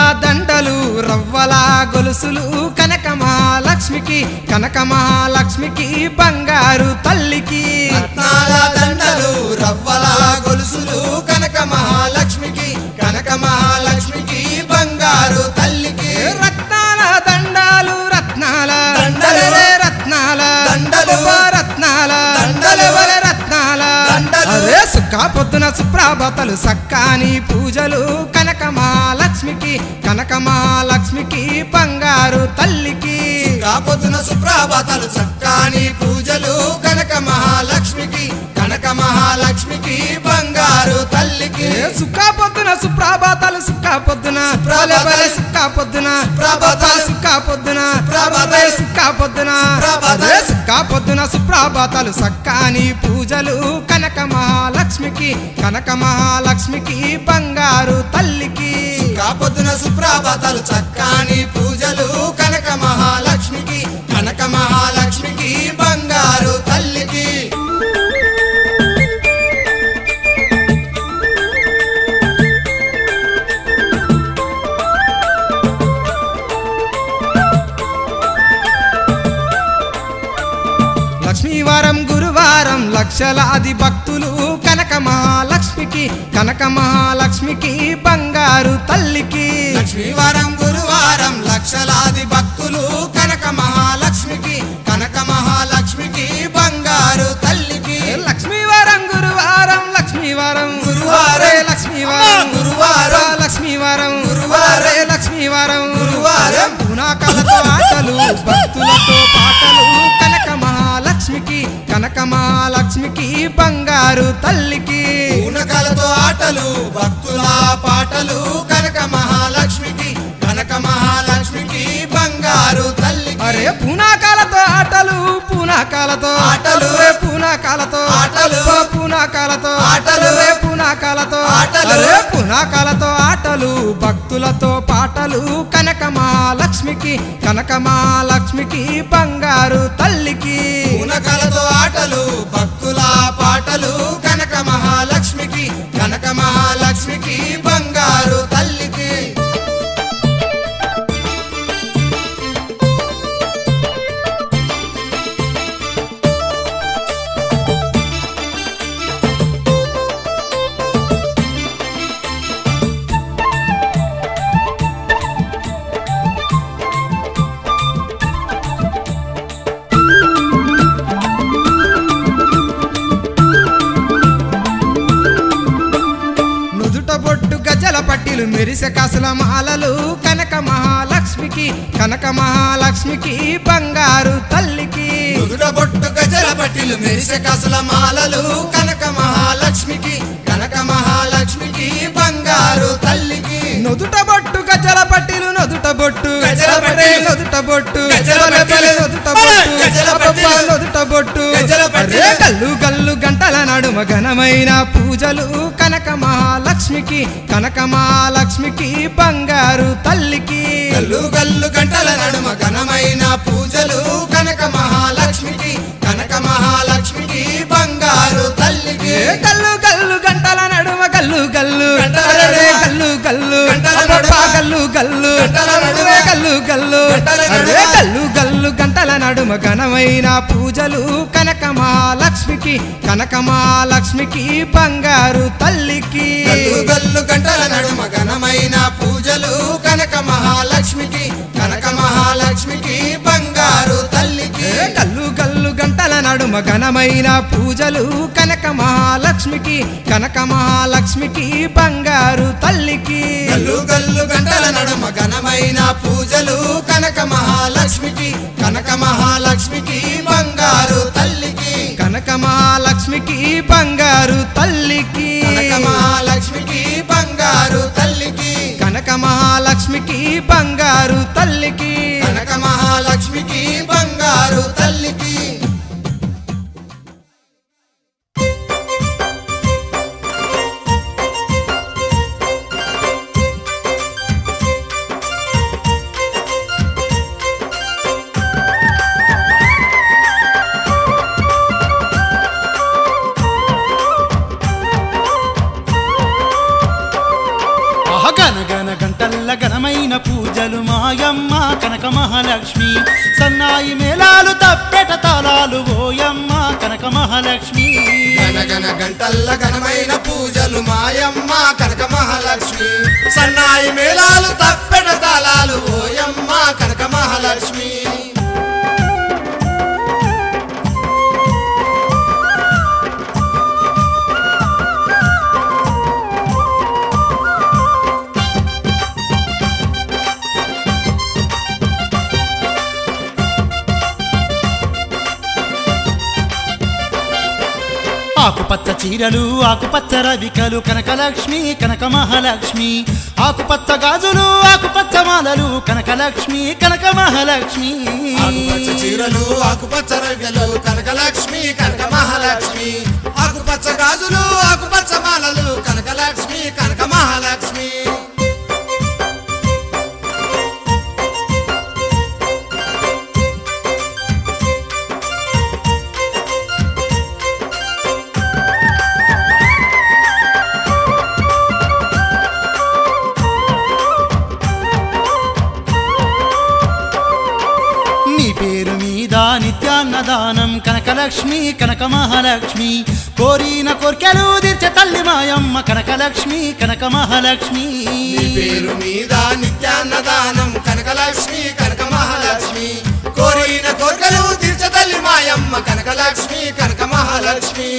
దండలు రవ్వల గొలుసులు కనక మహాలక్ష్మికి కనక మహాలక్ష్మికి బంగారు తల్లికి రత్నాల దండలు రవ్వల గొలుసులు కనక మహాలక్ష్మికి కనక మహాలక్ష్మికి బంగారు తల్లికి రత్నాల దండాలు రత్నాల దండలు. రే రత్నాల దండలు. అబ్బా రత్నాల దండలు. వరే రత్నాల దండలు. అరే సుక్క పొద్దున సుప్రాభతలు సక్కాని పూజలు కనక మహాలక్ష్మికి కనక మహాలక్ష్మికి బంగారు తల్లికి కాపొద్దున సుప్రభాతాలు చక్కాని పూజలు కనక మహాలక్ష్మికి కనక మహాలక్ష్మికి బంగారు తల్లికి ఏ సుక్క పొద్దున సుప్రాభాతాలు సుక్క పొద్దున సుప్రభాతాలు. బలే బలే సుక్క పొద్దున సుప్రభాతాలు. సుక్క పొద్దున సుప్రభాతాలు. బలే సుక్క పొద్దున సుప్రభాతాలు. అదే సుక్క పొద్దున సుప్రాభాతాలు సక్కాని పూజలు కనక మహాలక్ష్మికి కనక మహాలక్ష్మికి బంగారు తల్లికి కాపొద్దున సుప్రభాతాలు చక్కాని పూజలు కనక మహాలక్ష్మికి కనక మహాలక్ష్మికి బంగారు తల్లికి లక్ష్మీవారం గురువారం లక్షలాది భక్తులు కనక మహాలక్ష్మికి కనక మహాలక్ష్మికి బంగారు తల్లికి లక్ష్మీవారం గురువారం లక్షలాది భక్తులు కనక మహాలక్ష్మికి కనక మహాలక్ష్మికి బంగారు తల్లికి లక్ష్మీవారం గురువారం లక్ష్మీవారం గురువారం. రే లక్ష్మీవారం గురువారం. లక్ష్మీవారం గురువారం. రే లక్ష్మీవారం గురువారం. పునాకలతో ఆటలు భక్తులతో పాటలు కనక మహాలక్ష్మికి కనక మహాలక్ష్మికి బంగారు తల్లికి పూనకాలతో ఆటలు భక్తుల పాటలు కనక మహాలక్ష్మికి కనక మహాలక్ష్మికి బంగారు తల్లికి అరే పూనాకాలతో ఆటలు పూనాకాలతో ఆటలు. రే పూనాకాలతో ఆటలు. ఓ పూనాకాలతో ఆటలు. రే పూనాకాలతో ఆటలు. అరే పూనాకాలతో ఆటలు భక్తులతో పాటలు కనక మహాలక్ష్మికి కనక మహాలక్ష్మికి బంగారు తల్లికి పూనకాలతో ఆటలు భక్తుల పాటలు కనక మహాలక్ష్మికి కనక మహాలక్ష్మికి బంగారు తల్లికి నుదుట బొట్టు గజల పట్టిలు మెరిసె కాసుల మాలలు కనక మహాలక్ష్మికి కనక మహాలక్ష్మికి బంగారు తల్లికి నుదుట బొట్టు గజల పట్టిలు మెరిసె కాసుల మాలలు కనక మహాలక్ష్మికి కనక మహాలక్ష్మికి బంగారు తల్లికి నుదుట బొట్టు గజల పట్టిలు నుదుట బొట్టు గజల పట్టీలు. నుదుట బొట్టు గజల బలె బలె పట్టీలు. నుదుట బొట్టు గజల అబ్బబ్బా, పట్టీలు. నుదుట బొట్టు గజల పట్టీలు. అరే గల్లు గల్లు గంటల నడుమ ఘనమైన పూజలు కనక మహాలక్ష్మికి కనక మహాలక్ష్మికి బంగారు తల్లికి గల్లు గల్లు గంటల నడుమ ఘనమైన పూజలు కనక మహాలక్ష్మికి కనక మహాలక్ష్మికి బంగారు తల్లికి ఏ గల్లు గల్లు గంటల నడుమ గల్లు గల్లు గంటల అరే నడుమ. గల్లు గల్లు గంటల అబ్బబ్బా, నడుమ. గల్లు గల్లు గంటల నడుమ. అరే గల్లు గల్లు గంటల అరే నడుమ. గల్లు గల్లు గంటల నడుమ ఘనమైన పూజలు కనక మహాలక్ష్మికి కనక మహాలక్ష్మికి బంగారు తల్లికి గల్లు గల్లు గంటల నడుమ ఘనమైన పూజలు కనక మహాలక్ష్మికి కనక మహాలక్ష్మికి బంగారు తల్లికి ఏ గల్లు గల్లు గంటల నడుమ ఘనమైన పూజలు కనక మహాలక్ష్మికి కనక మహాలక్ష్మికి బంగారు తల్లికి గల్లు గల్లు గంటల నడుమ ఘనమైన పూజలు కనక మహాలక్ష్మికి కనక మహాలక్ష్మికి బంగారు తల్లికి కనక మహాలక్ష్మికి బంగారు తల్లికి కనక మహాలక్ష్మికి బంగారు తల్లికి కనక మహాలక్ష్మికి బంగారు తల్లికి కనక మహాలక్ష్మికి బంగారు తల్లికి ఆహ గన గన గంటల్ల ఘనమై ఘనమైన పూజలు మాయమ్మ కనక మహాలక్ష్మి సన్నాయి మేళాలు తప్పెట తాళాలు ఓయమ్మ కనక మహాలక్ష్మి గనగన గంటల్ల ఘనమైన పూజలు మాయమ్మ కనక మహాలక్ష్మి సన్నాయి మేళాలు తప్పెట తాళాలు ఓయమ్మ కనక మహాలక్ష్మి ఆకుపచ్చ చీరలు ఆకుపచ్చ రవికలు కనకలక్ష్మి కనక మహాలక్ష్మి ఆకుపచ్చ గాజులు ఆకుపచ్చ మాలలు కనకలక్ష్మి కనక మహాలక్ష్మి ఆకుపచ్చ చీరలు ఆకుపచ్చ రవ్యలు కనకలక్ష్మి కనక మహాలక్ష్మి ఆకుపచ్చ గాజులు ఆకుపచ్చ మాలలు కనకలక్ష్మి కనక మహాలక్ష్మి నీ పేరు మీద నిత్యాన్నదానం కనకలక్ష్మి కనక మహాలక్ష్మి కోరిన కోర్కెలు తీర్చే తల్లి మాయమ్మ కనకలక్ష్మి కనక మహాలక్ష్మి నీ పేరు మీద నిత్యాన్నదానం కనకలక్ష్మి కనక మహాలక్ష్మి కోరిన కోరికలు తీర్చతల్లి మాయమ్మ కనకలక్ష్మి కనక మహాలక్ష్మి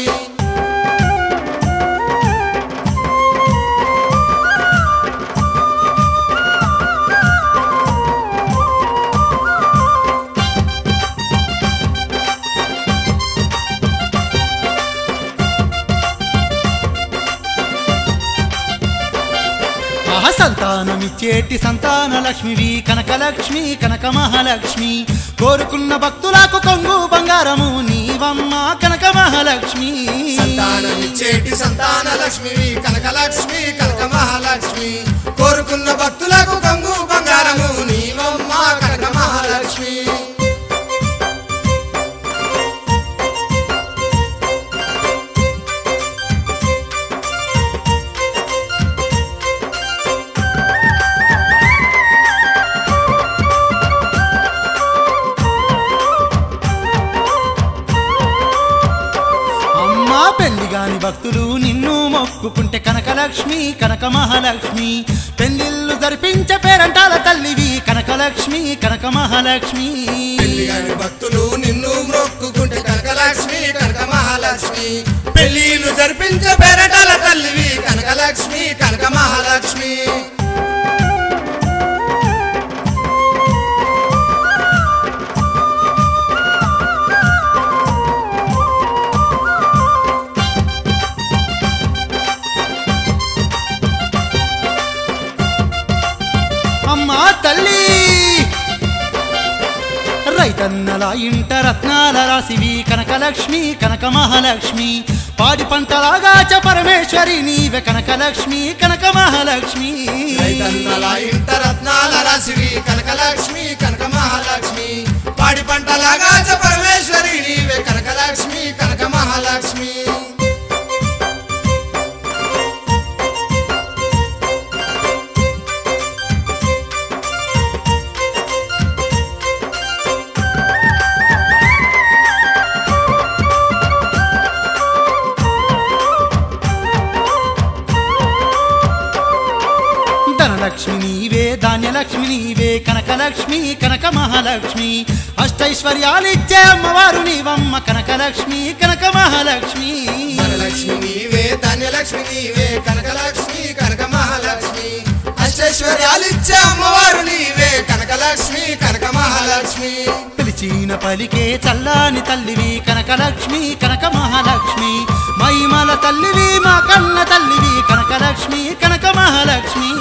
ఆహ సంతానమిచ్చేటి సంతాన లక్ష్మివి కనకలక్ష్మి కనక మహాలక్ష్మి కోరుకున్న భక్తులకు కొంగు బంగారము నీవమ్మ కనక మహాలక్ష్మి సంతానమిచ్చేటి సంతాన లక్ష్మి కనకలక్ష్మి కనక మహాలక్ష్మి కోరుకున్న భక్తులకు కంగు బంగారము నీవమ్మ కనక మహాలక్ష్మి అమ్మా పెళ్లి గాని భక్తులు నిన్ను మొక్కుకుంటే కనకలక్ష్మి కనక మహాలక్ష్మి పెళ్లిళ్ళు జరిపించే పేరంటాల తల్లివి కనకలక్ష్మి కనక మహాలక్ష్మి పెళ్లిగాని భక్తులు నిన్ను మ్రొక్కుకుంటే కనకలక్ష్మి కనక మహాలక్ష్మి పెళ్లిళ్ళు జరిపించే పేరటాల తల్లివి కనకలక్ష్మి కనక మహాలక్ష్మి అమ్మా తల్లి రైతన్నల ఇంట రత్నాల రాసివి కనకలక్ష్మి కనక మహాలక్ష్మి పాడి పంటలాగా చ పరమేశ్వరి నీవే కనకలక్ష్మి కనక మహాలక్ష్మి రైతన్నల ఇంట రత్నాల రాశివి కనకలక్ష్మి కనక మహాలక్ష్మి పాడి పంటలాగా చ పరమేశ్వరి నీవే కనకలక్ష్మి కనక మహాలక్ష్మి ధనలక్ష్మి నీవే ధాన్యలక్ష్మి నీవే కనకలక్ష్మి కనక మహాలక్ష్మి అష్టైశ్వర్యాలిచ్చే అమ్మవారు నీవమ్మ కనకలక్ష్మి కనక మహాలక్ష్మి ధనలక్ష్మి నీవే ధన్యలక్ష్మి నీవే కనకలక్ష్మి కనక మహాలక్ష్మి అష్టైశ్వర్యాలిచ్చే అమ్మవారు నీవే కనకలక్ష్మి కనక మహాలక్ష్మి పిలిచిన పలికే చల్లాని తల్లివి కనకలక్ష్మి కనక మహాలక్ష్మి మహిమల తల్లివి మా కన్న తల్లివి కనకలక్ష్మి కనక మహాలక్ష్మి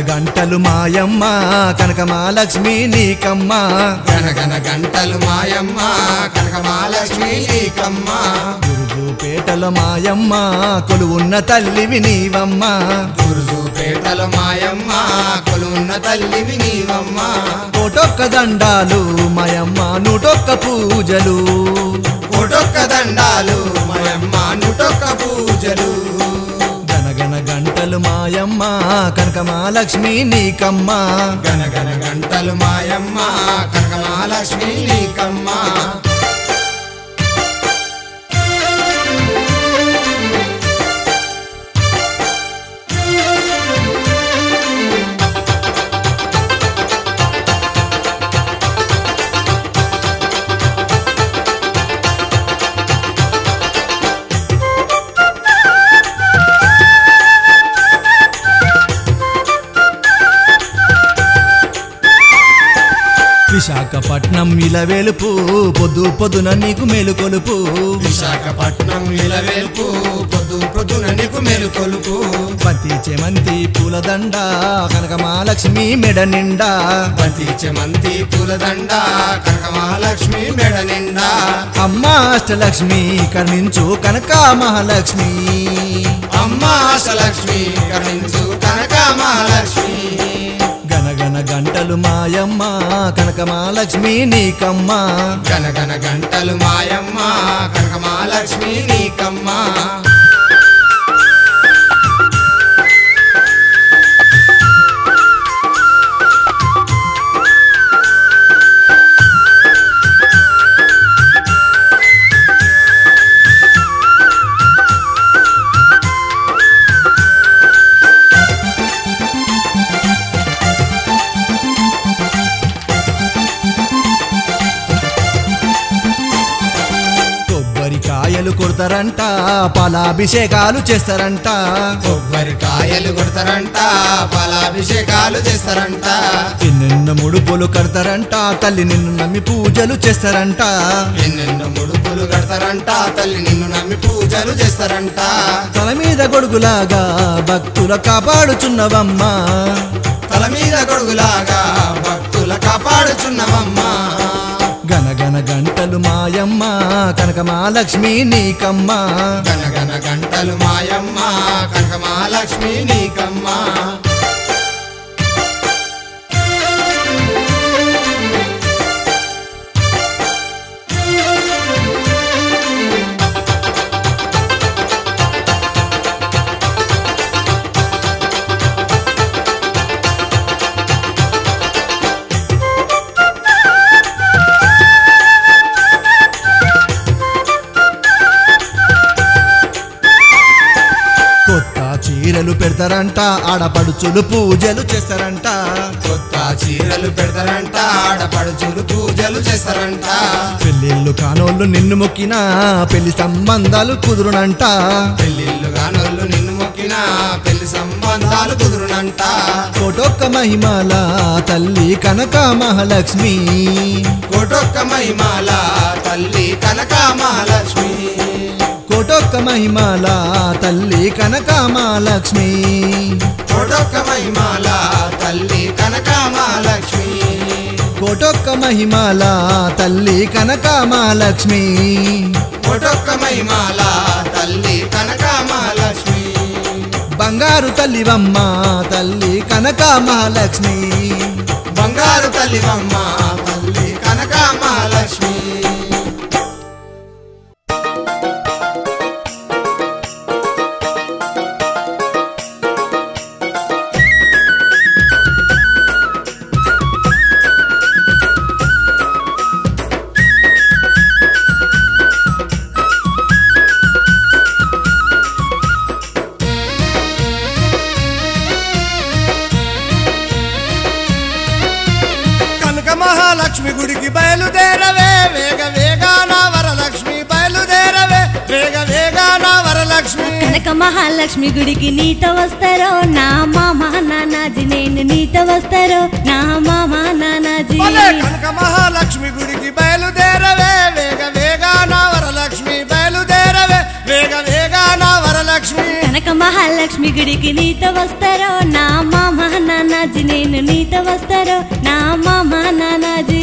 గంటలు మాయమ్మ కనక మహాలక్ష్మి నీకమ్మ గనగన గంటలు మాయమ్మ కనక మహాలక్ష్మి నీకమ్మ గురుజుపేటల మాయమ్మ కొలువున్న తల్లివి నీవమ్మ గురుజుపేటల మాయమ్మ కొలున్న తల్లివి నీవమ్మ కోటొక్క దండాలు మాయమ్మ నూటొక్క పూజలు కోటొక్క దండాలు మాయమ్మ నుటొక్క పూజలు గనగన గంటలు మాయమ్మ కనక మహాలక్ష్మి నీకమ్మ గనగన గంటలు మాయమ్మ కనక మహాలక్ష్మి నీకమ్మ విశాఖపట్నం ఇలవెలుపు పొద్దు పొద్దున నీకు మేలుకొలుపు విశాఖపట్నం ఇలవేల్పు పొద్దు పొద్దున నీకు మేలుకొలుపు పతి చెమంతి పూలదండ కనక మహాలక్ష్మి మెడ నిండా బంతి చెమంతి పూలదండ కనక మహాలక్ష్మి మెడ నిండా అమ్మ అష్టలక్ష్మి కరుణించు కనక మహాలక్ష్మి అమ్మ ఆశలక్ష్మి కరుణించు కనక మహాలక్ష్మి గనగన గంటలు మాయమ్మ కనక మహాలక్ష్మి నీకమ్మ గనగన గంటలు మాయమ్మ కనక మహాలక్ష్మి నీకమ్మ కొబ్బరికాయలు కొడతారంట పాలాభిషేకాలు చేస్తారంట కొబ్బరికాయలు కొడతారంట పాలాభిషేకాలు చేస్తారంట ఎన్నెన్న ముడుపులు కడతారంట తల్లి నిన్ను నమ్మి పూజలు చేస్తారంట ఎన్నెన్నో ముడుపులు కడతారంట తల్లి నిన్ను నమ్మి పూజలు చేస్తారంట తల మీద గొడుగులాగా భక్తుల కాపాడుచున్నవమ్మ తల మీద గొడుగులాగా భక్తుల కాపాడుచున్నవమ్మా గనగన గంటలు మాయమ్మ కనక మహాలక్ష్మి నీకమ్మ గనగన గంటలు మాయమ్మ కనక మహాలక్ష్మి నీకమ్మ కొత్త చీరలు పెడతారంట ఆడపడుచులు పూజలు చేస్తారంట కొత్త చీరలు పెడతారంట ఆడపడుచులు పూజలు చేస్తారంట పెళ్ళిళ్ళు కానోళ్ళు నిన్ను మొక్కిన పెళ్లి సంబంధాలు కుదురునంట పెళ్ళిళ్ళు గానోళ్ళు నిన్ను మొక్కిన పెళ్లి సంబంధాలు కుదురునంట కోటొక్క మహిమాల తల్లి కనక మహాలక్ష్మి కోటొక్క మహిమాల తల్లి కనక మహాలక్ష్మి కోటొక్క మహిమాల తల్లి కనక మహాలక్ష్మి కోటొక్క మహిమాల తల్లి కనక మహాలక్ష్మి కోటొక్క మహిమాల తల్లి కనక మహాలక్ష్మి కోటొక్క మహిమాల తల్లి కనక మహాలక్ష్మి బంగారు తల్లివమ్మ తల్లి కనక మహాలక్ష్మి బంగారు తల్లివమ్మ తల్లి కనక మహాలక్ష్మి కనక మహాలక్ష్మి గుడికి బయలుదేరవే వేగ వేగాన వరలక్ష్మి బయలుదేరవే వేగ వేగాన వరలక్ష్మి కనక మహాలక్ష్మి గుడికి నీతో వస్తారో నా మామ నానాజీ నేను నీతో వస్తారో నా మామ నానాజీ భలే కనక మహాలక్ష్మి గుడికి బయలుదేరవే వేగ వేగాన వరలక్ష్మి బయలుదేరవే వేగ వేగాన వరలక్ష్మి కనక మహాలక్ష్మి మహాలక్ష్మి గుడికి నీతో వస్తారో నా మామ నానాజీ నేను నీతో వస్తారో నా మామ నానాజీ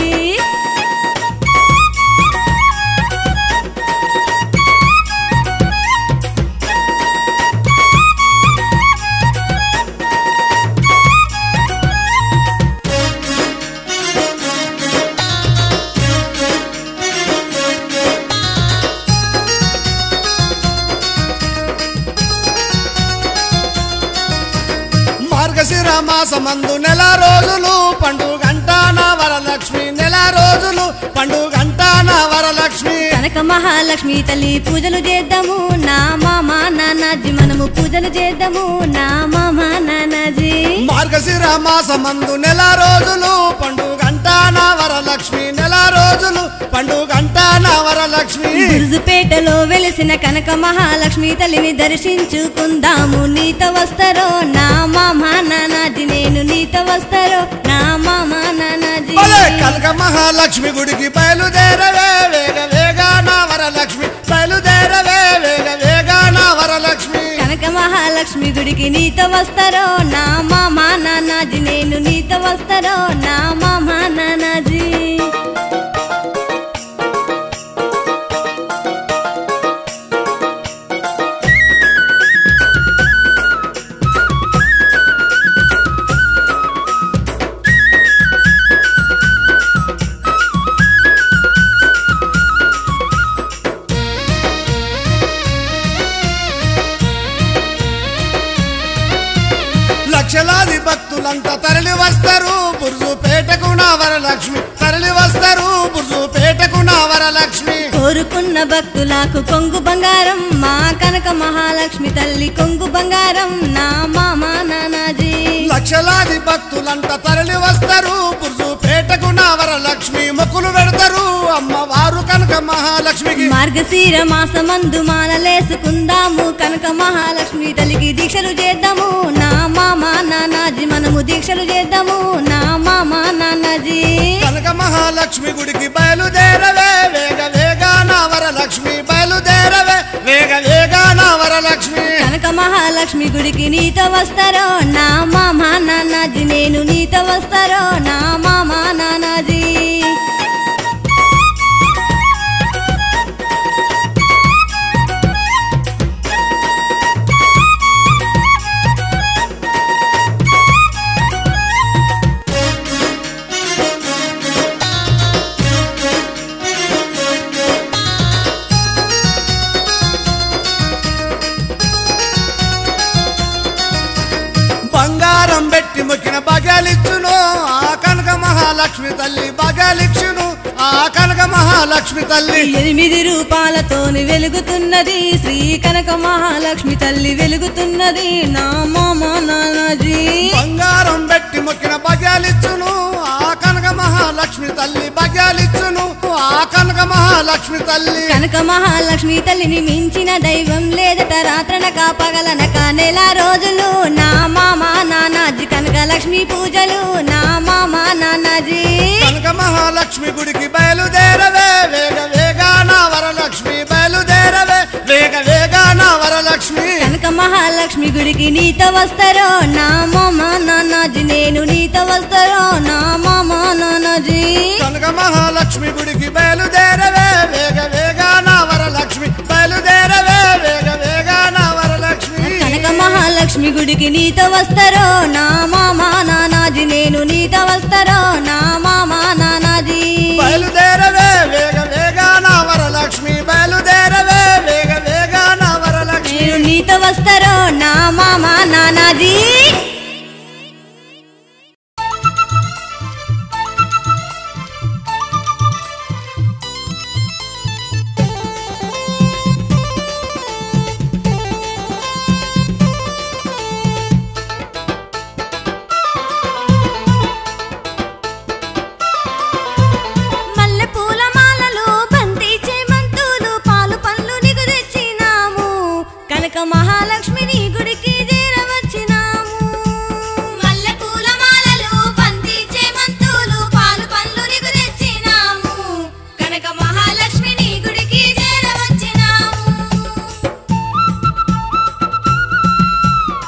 మార్గశిర మాసమందు నెల రోజులు పండుగంట నా వరలక్ష్మి నెల రోజులు పండుగంట నా వరలక్ష్మి కనక మహాలక్ష్మి తల్లి పూజలు చేద్దాము నా మామ నానాజీ మనము పూజలు చేద్దాము నా మామ నానాజీ మార్గశిర మాసమందు నెల రోజులు పండుగంట నా వరలక్ష్మి నెల రోజులు పండుగంట నా వరలక్ష్మి గురుజుపేటలో వెలిసిన కనక మహాలక్ష్మి తల్లిని దర్శించుకుందాము నీతో వస్తారో నా మామ నానాజీ నేను నీతో వస్తారో నా మామ నానాజీ భలే కనక మహాలక్ష్మి గుడికి బయలుదేరవే వేగ వేగ నా వరలక్ష్మి బయలుదేరవే వేగ వేగ నా వరలక్ష్మి కనక మహాలక్ష్మి గుడికి నీతో వస్తారో నా మామ నానాజీ నేను నీతో వస్తారో నా మామ నానాజీ లక్షలాది భక్తులంతా తరలి వస్తారు బుర్జు పేటకు నా వరలక్ష్మి తరలి వస్తారు బుర్జు పేటకు నా వరలక్ష్మి కోరుకున్న భక్తులకు కొంగు బంగారం మా కనక మహాలక్ష్మి తల్లి కొంగు బంగారం నా మామ నానాజీ లక్షలాది భక్తులంతా తరలి వస్తారు బుర్జు పేటకు నా వరలక్ష్మి మొక్కులు పెడతారు అమ్మవారు కనుక మహాలక్ష్మికి మార్గశీర మాసమందు మాలలేసుకుందాము కనక మహాలక్ష్మి తల్లికి దీక్షలు చేద్దాము నా మామ నానాజీ మనము దీక్షలు చేద్దాము నా మామ నానాజీ కనక మహాలక్ష్మి గుడికి బయలుదేరవే వేగ వేగ నా వరలక్ష్మి బయలుదేరవే వేగ వేగ నా వరలక్ష్మి కనక మహాలక్ష్మి గుడికి నీతో వస్తారో నా మామ నానాజీ నేను నీతో వస్తారో నా మామ నానాజీ బంగారం పెట్టి మొక్కిన బగాలిచ్చును ఆ కనక మహాలక్ష్మి తల్లి బగాలిచ్చును ఆ కనక మహాలక్ష్మి తల్లి ఎనిమిది రూపాలతోని వెలుగుతున్నది శ్రీ కనక మహాలక్ష్మి తల్లి వెలుగుతున్నది నా మామ నానాజీ బంగారం పెట్టి మొక్కిన బగాలిచ్చును ఆ కనక మహాలక్ష్మి తల్లి బగాలిచ్చును ఆ కనక మహాలక్ష్మి తల్లి కనక మహాలక్ష్మి తల్లిని మించిన దైవం లేదట రాత్రనక పగలనక నెల రోజులు నా మామ నానాజీ కనక లక్ష్మి పూజలు నా మామ నానాజీ కనక మహాలక్ష్మి గుడికి బయలుదేరవే వేగ వేగ నా వరలక్ష్మి బయలుదేరవే వేగ వేగ నా వరలక్ష్మి కనక మహాలక్ష్మి గుడికి నీతో వస్తారో నా మామ నానాజీ నేను నీతో వస్తారో నా మామ నానాజీ కనక మహాలక్ష్మి గుడికి బయలుదేరవే వేగ వేగ నా వరలక్ష్మి బయలుదేరవే వేగ వేగ నా వరలక్ష్మి కనక మహాలక్ష్మి గుడికి నీతో వస్తారో నా మామ నానాజీ నేను నీతో వస్తారో నా మామ నానాజీ బయలుదేరవే వేగ వేగ నా వరలక్ష్మి బయలుదేరవే వేగ వేగ నా వరలక్ష్మి నేను నీతో వస్తారో నా మామ నానాజీ మల్లె పూల మాలలు బంతి చేమంతులు పాలు పండ్లు నీకు తెచ్చినాము కనక మహాలక్ష్మిని గుడికి చేరవచ్చినాము మల్లె పూల మాలలు బంతి చేమంతులు పాలు పండ్లు నీకు తెచ్చినాము కనక మహాలక్ష్మిని గుడికి చేరవచ్చినాము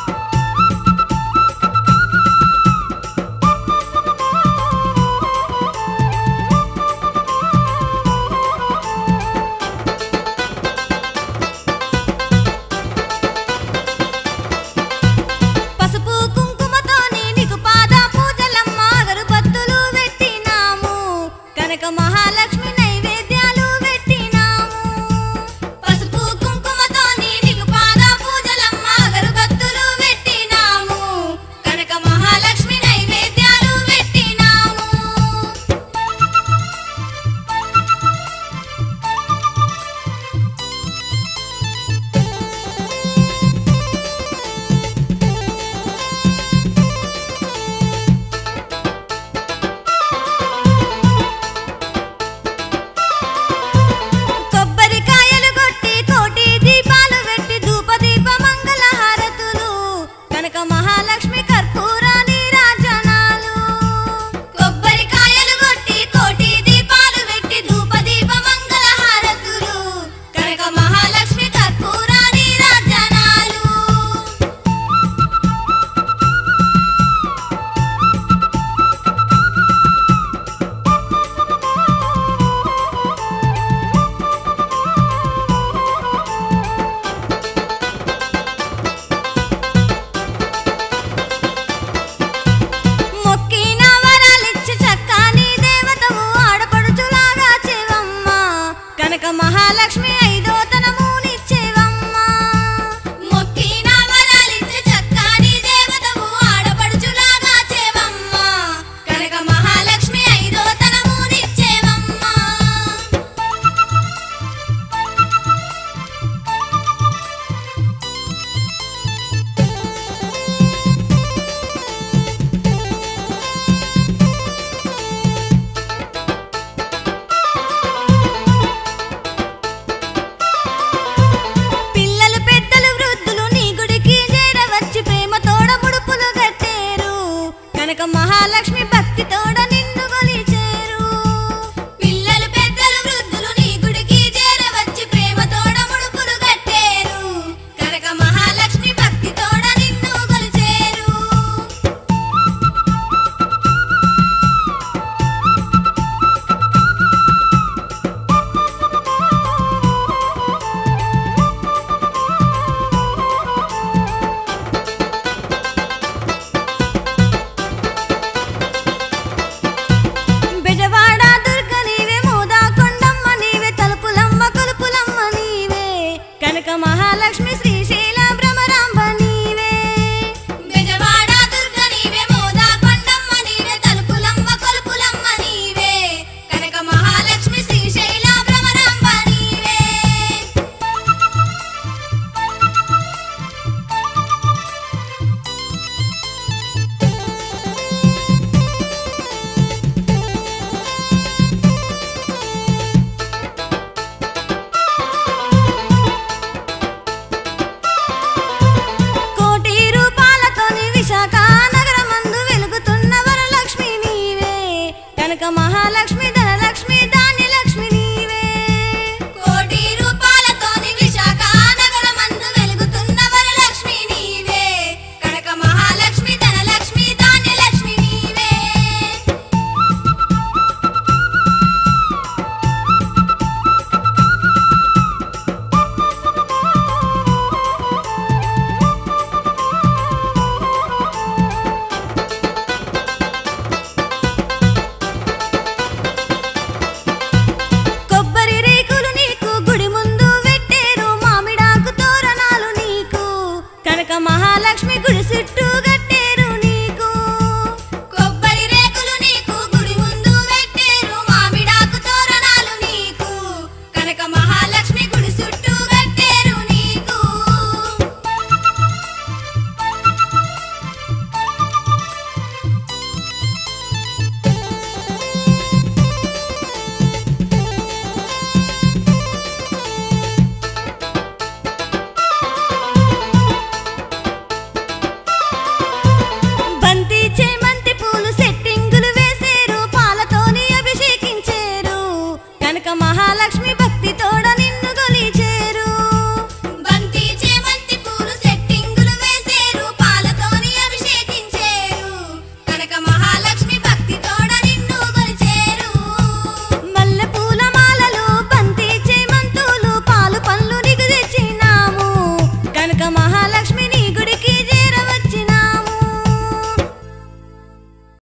మహాలక్ష్మి ఐదో తనమునిచ్చేవమ్మా మొక్కిన వరాలిచ్చే చక్కని దేవతవు ఆడపడుచులాగా చేవమ్మా కనక మహాలక్ష్మి ఐదో తనమునిచ్చేవమ్మా పిల్లలు పెద్దలు వృద్ధులు నీ గుడికి చేరవచ్చి ప్రేమ తోడ ముడుపులు కట్టేరు కనుక మహాలక్ష్మి భక్తి తోడ నిన్ను గొలిచేరు పిల్లలు పెద్దలు వృద్ధులు నీ గుడికి చేరవచ్చి ప్రేమ తోడ ముడుపులు కట్టేరు కనుక మహాలక్ష్మి భక్తి తోడ నిన్ను గొలిచేరు బెజవాడ దుర్గ నీవే మోదా కొండమ్మ నీవే తలుపులమ్మ కొలుపులమ్మ నీవే కనక మహాలక్ష్మి శ్రీశైల భ్రమరాంబ నీవే బెజవాడ దుర్గ నీవే మోదా కొండమ్మ నీవే తలుపులమ్మ కొలుపులమ్మ నీవే కనక మహాలక్ష్మి శ్రీశైల భ్రమరాంబ నీవే కోటి రూపాలతోని విశాఖ నగరమందు వెలుగుతున్న వరలక్ష్మి నీవే కనక మహాలక్ష్మి ధనలక్ష్మి ధాన్యలక్ష్మి నీవే కోటి రూపాలతోని విశాఖ నగరమందు వెలుగుతున్న వరలక్ష్మి నీవే కనక మహాలక్ష్మి ధనలక్ష్మి ధాన్యలక్ష్మి నీవే కొబ్బరి రేకులు నీకు గుడి ముందు పెట్టేరు మామిడాకు తోరణాలు నీకు కనక మహాలక్ష్మి గుడి